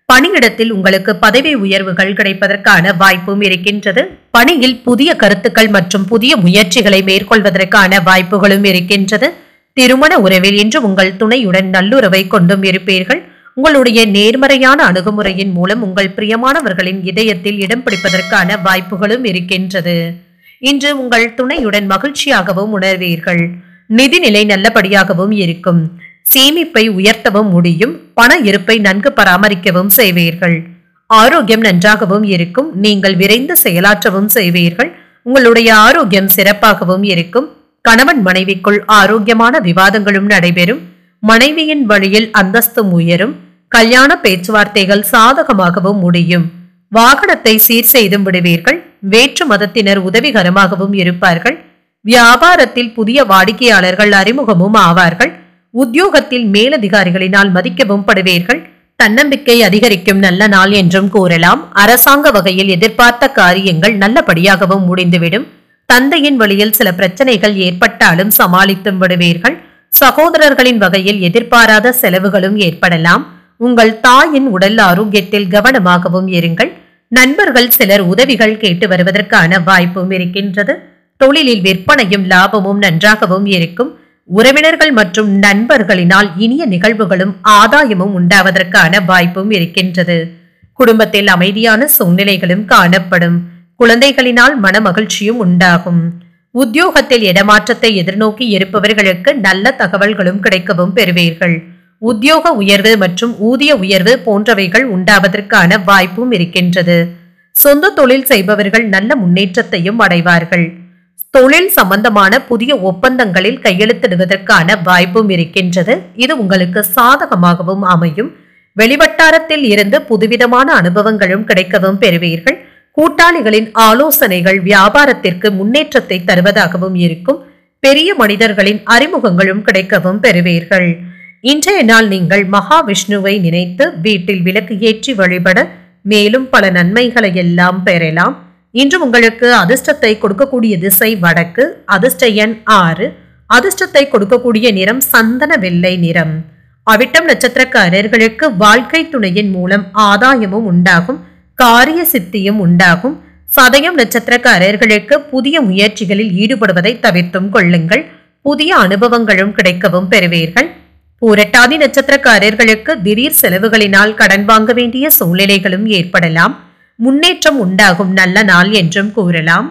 பணியிடத்தில் உங்களுக்கு பதவி உயர்வுகள் கிடைப்பதற்கான வாய்ப்பும் இருக்கின்றது பணியில் புதிய கருத்துக்கள் மற்றும் புதிய முயற்சிகளை மேற்கொள்வதற்கான வாய்ப்புகளும் இருக்கின்றது திருமண உறவில் இன்று உங்கள் துணையுடன் நல்லுறவை கொண்டும் இருப்பீர்கள் உங்களுடைய நேர்மறையான அணுகுமுறையின் மூலம் உங்கள் பிரியமானவர்களின் இதயத்தில் இடம் பிடிப்பதற்கான வாய்ப்புகளும் இருக்கின்றது இன்று உங்கள் துணையுடன் மகிழ்ச்சியாகவும் உணர்வீர்கள் நிதிநிலை நல்லபடியாகவும் இருக்கும் சேமிப்பை உயர்த்தவும் முடியும் பண இருப்பை நன்கு பராமரிக்கவும் செய்வீர்கள் ஆரோக்கியம் நன்றாகவும் இருக்கும் நீங்கள் விரைந்து செயலாற்றவும் செய்வீர்கள் உங்களுடைய ஆரோக்கியம் சிறப்பாகவும் இருக்கும் கணவன் மனைவிக்குள் ஆரோக்கியமான விவாதங்களும் நடைபெறும் மனைவியின் வழியில் அந்தஸ்தும் உயரும் கல்யாண பேச்சுவார்த்தைகள் சாதகமாகவும் முடியும் வாகனத்தை சீர் செய்தும் விடுவீர்கள் வேற்று மதத்தினர் உதவிகரமாகவும் இருப்பார்கள் வியாபாரத்தில் புதிய வாடிக்கையாளர்கள் அறிமுகமும் ஆவார்கள் உத்தியோகத்தில் மேலதிகாரிகளினால் மதிக்கவும் படுவீர்கள் தன்னம்பிக்கை அதிகரிக்கும் நல்ல நாள் என்றும் கூறலாம் அரசாங்க வகையில் எதிர்பார்த்த காரியங்கள் நல்லபடியாகவும் முடிந்துவிடும் தந்தையின் வழியில் சில பிரச்சனைகள் ஏற்பட்டாலும் சமாளித்தும் விடுவீர்கள் சகோதரர்களின் வகையில் எதிர்பாராத செலவுகளும் ஏற்படலாம் உங்கள் தாயின் உடல் ஆரோக்கியத்தில் கவனமாகவும் இருங்கள் நண்பர்கள் சிலர் உதவிகள் கேட்டு வருவதற்கான வாய்ப்பும் இருக்கின்றது தொழிலில் விற்பனையும் லாபமும் நன்றாகவும் இருக்கும் உறவினர்கள் மற்றும் நண்பர்களினால் இனிய நிகழ்வுகளும் ஆதாயமும் உண்டாவதற்கான வாய்ப்பும் இருக்கின்றது குடும்பத்தில் அமைதியான சூழ்நிலைகளும் காணப்படும் குழந்தைகளினால் மன மகிழ்ச்சியும் உண்டாகும் உத்தியோகத்தில் இடமாற்றத்தை எதிர்நோக்கி இருப்பவர்களுக்கு நல்ல தகவல்களும் கிடைக்கவும் பெறுவீர்கள் உத்தியோக உயர்வு மற்றும் ஊதிய உயர்வு போன்றவைகள் உண்டாவதற்கான வாய்ப்பும் இருக்கின்றது சொந்த தொழில் செய்பவர்கள் நல்ல முன்னேற்றத்தையும் அடைவார்கள் தொழில் சம்பந்தமான புதிய ஒப்பந்தங்களில் கையெழுத்திடுவதற்கான வாய்ப்பும் இருக்கின்றது இது உங்களுக்கு சாதகமாகவும் அமையும் வெளிவட்டாரத்தில் இருந்து புதுவிதமான அனுபவங்களும் கிடைக்கவும் பெறுவீர்கள் கூட்டாளிகளின் ஆலோசனைகள் வியாபாரத்திற்கு முன்னேற்றத்தை தருவதாகவும் இருக்கும் பெரிய மனிதர்களின் அறிமுகங்களும் கிடைக்கவும் பெறுவீர்கள் இன்றைய நாள் நீங்கள் மகாவிஷ்ணுவை நினைத்து வீட்டில் விளக்கு ஏற்றி வழிபட மேலும் பல நன்மைகளை எல்லாம் பெறலாம் இன்று உங்களுக்கு அதிர்ஷ்டத்தை கொடுக்கக்கூடிய திசை வடக்கு அதிர்ஷ்ட எண் ஆறு அதிர்ஷ்டத்தை கொடுக்கக்கூடிய நிறம் சந்தன வெள்ளை நிறம் அவிட்டம் நட்சத்திரக்காரர்களுக்கு வாழ்க்கை துணையின் மூலம் ஆதாயமும் உண்டாகும் காரிய சித்தியும் உண்டாகும் சதயம் நட்சத்திரக்காரர்களுக்கு புதிய முயற்சிகளில் ஈடுபடுவதை தவிர்த்தும் கொள்ளுங்கள் புதிய அனுபவங்களும் கிடைக்கவும் பெறுவீர்கள் பூரட்டாதி நட்சத்திரக்காரர்களுக்கு திடீர் செலவுகளினால் கடன் வாங்க வேண்டிய சூழ்நிலைகளும் ஏற்படலாம் முன்னேற்றம் உண்டாகும் நல்ல நாள் என்றும் கூறலாம்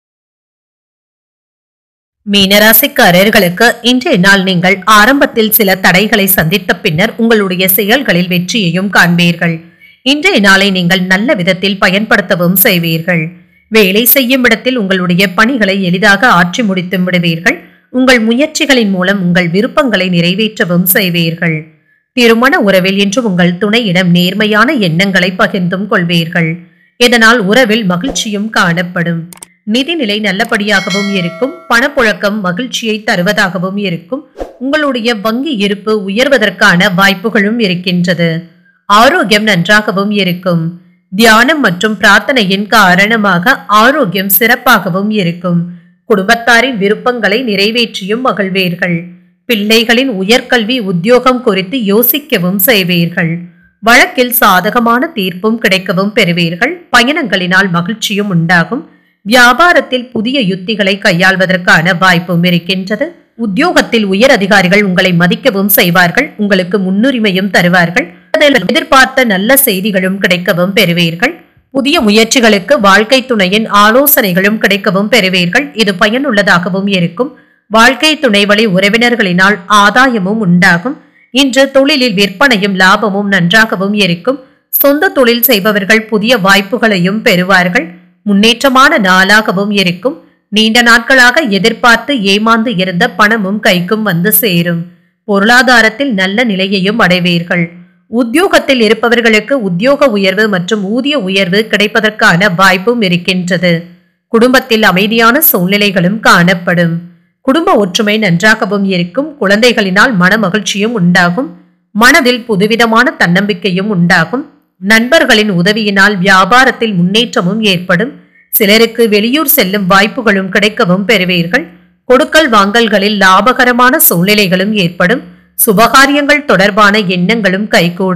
மீனராசிக்காரர்களுக்கு இன்றைய நாள் நீங்கள் ஆரம்பத்தில் சில தடைகளை சந்தித்த பின்னர் உங்களுடைய செயல்களில் வெற்றியையும் காண்பீர்கள் இன்றைய நாளை நீங்கள் நல்ல விதத்தில் பயன்படுத்தவும் செய்வீர்கள் வேலை செய்யும் இடத்தில் உங்களுடைய பணிகளை எளிதாக ஆற்றி முடித்தும் விடுவீர்கள் உங்கள் முயற்சிகளின் மூலம் உங்கள் விருப்பங்களை நிறைவேற்றவும் செய்வீர்கள் திருமண உறவில் இன்று உங்கள் துணையிடம் நேர்மையான எண்ணங்களை பகிர்ந்தும் கொள்வீர்கள் இதனால் உறவில் மகிழ்ச்சியும் காணப்படும் நிதிநிலை நல்லபடியாகவும் இருக்கும் பணப்புழக்கம் மகிழ்ச்சியை தருவதாகவும் இருக்கும் உங்களுடைய வங்கி இருப்பு உயர்வதற்கான வாய்ப்புகளும் இருக்கின்றது ஆரோக்கியம் நன்றாகவும் இருக்கும் தியானம் மற்றும் பிரார்த்தனையின் காரணமாக ஆரோக்கியம் சிறப்பாகவும் இருக்கும் குடும்பத்தாரின் விருப்பங்களை நிறைவேற்றியும் மகிழ்வீர்கள் பிள்ளைகளின் உயர்கல்வி உத்தியோகம் குறித்து யோசிக்கவும் செய்வீர்கள் வழக்கில் சாதகமான தீர்ப்பும் கிடைக்கவும் பெறுவீர்கள் பயணங்களினால் மகிழ்ச்சியும் உண்டாகும் வியாபாரத்தில் புதிய யுத்திகளை கையாள்வதற்கான வாய்ப்பும் இருக்கின்றது உத்தியோகத்தில் உயர் அதிகாரிகள் உங்களை மதிக்கவும் செய்வார்கள் உங்களுக்கு முன்னுரிமையும் தருவார்கள் அதில் எதிர்பார்த்த நல்ல செய்திகளும் கிடைக்கவும் பெறுவீர்கள் புதிய முயற்சிகளுக்கு வாழ்க்கை துணையின் ஆலோசனைகளும் கிடைக்கவும் பெறுவீர்கள் இது பயனுள்ளதாகவும் இருக்கும் வாழ்க்கை துணை வழி உறவினர்களினால் ஆதாயமும் உண்டாகும் இன்று தொழிலில் விற்பனையும் லாபமும் நன்றாகவும் இருக்கும் சொந்த தொழில் செய்பவர்கள் புதிய வாய்ப்புகளையும் பெறுவார்கள் முன்னேற்றமான நாளாகவும் இருக்கும் நீண்ட நாட்களாக எதிர்பார்த்து ஏமாந்து இருந்த பணமும் கைக்கும் வந்து சேரும் பொருளாதாரத்தில் நல்ல நிலையையும் அடைவீர்கள் உத்தியோகத்தில் இருப்பவர்களுக்கு உத்தியோக உயர்வு மற்றும் ஊதிய உயர்வு கிடைப்பதற்கான வாய்ப்பும் இருக்கின்றது குடும்பத்தில் அமைதியான சூழ்நிலைகளும் காணப்படும் குடும்ப ஒற்றுமை நன்றாகவும் இருக்கும் குழந்தைகளினால் மன மகிழ்ச்சியும் உண்டாகும் மனதில் புதுவிதமான தன்னம்பிக்கையும் உண்டாகும் நண்பர்களின் உதவியினால் வியாபாரத்தில் முன்னேற்றமும் ஏற்படும் சிலருக்கு வெளியூர் செல்லும் வாய்ப்புகளும் கிடைக்கவும் பெறுவீர்கள் கொடுக்கல் வாங்கல்களில் லாபகரமான சூழ்நிலைகளும் ஏற்படும் சுபகாரியங்கள் தொடர்பான எண்ணங்களும் கைகூடும்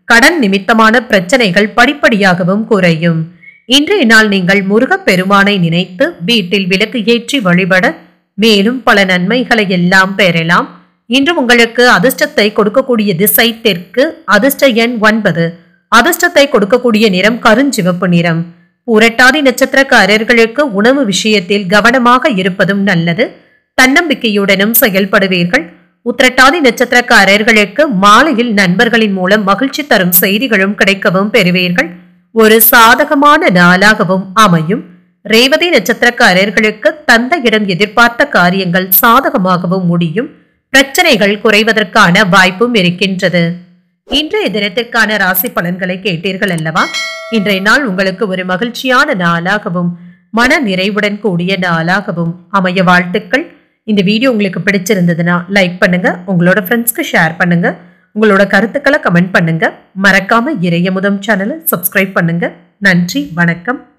கடன் நிமித்தமான பிரச்சனைகள் படிப்படியாகவும் குறையும் இன்றைய நாள் நீங்கள் முருகப் பெருமானை நினைத்து வீட்டில் விளக்கு ஏற்றி வழிபட மேலும் பல நன்மைகளை எல்லாம் பெறலாம் இன்று உங்களுக்கு அதிர்ஷ்டத்தை கொடுக்கக்கூடிய திசை தெற்கு அதிர்ஷ்ட எண் ஒன்பது அதிர்ஷ்டத்தை கொடுக்கக்கூடிய நிறம் கருஞ்சிவப்பு நிறம் புரட்டாதி நட்சத்திரக்காரர்களுக்கு உணவு விஷயத்தில் கவனமாக இருப்பதும் நல்லது தன்னம்பிக்கையுடனும் செயல்படுவீர்கள் உத்திரட்டாதி நட்சத்திரக்காரர்களுக்கு மாலையில் நண்பர்களின் மூலம் மகிழ்ச்சி தரும் செய்திகளும் கிடைக்கவும் பெறுவீர்கள் ஒரு சாதகமான நாளாகவும் அமையும் ரேவதி நட்சத்திரக்காரர்களுக்கு தந்தையிடம் எதிர்பார்த்த காரியங்கள் சாதகமாகவும் முடியும் பிரச்சனைகள் குறைவதற்கான வாய்ப்பும் இருக்கின்றது இன்றைய தினத்திற்கான ராசி பலன்களை கேட்டீர்கள் அல்லவா இன்றைய நாள் உங்களுக்கு ஒரு மகிழ்ச்சியான நாளாகவும் மன நிறைவுடன் கூடிய நாளாகவும் அமைய வாழ்த்துக்கள் இந்த வீடியோ உங்களுக்கு பிடிச்சிருந்ததுன்னா லைக் பண்ணுங்க உங்களோட ஃப்ரெண்ட்ஸ்க்கு ஷேர் பண்ணுங்க உங்களோட கருத்துக்களை கமெண்ட் பண்ணுங்க மறக்காம இறைய முதம் சேனலை சப்ஸ்கிரைப் பண்ணுங்க நன்றி வணக்கம்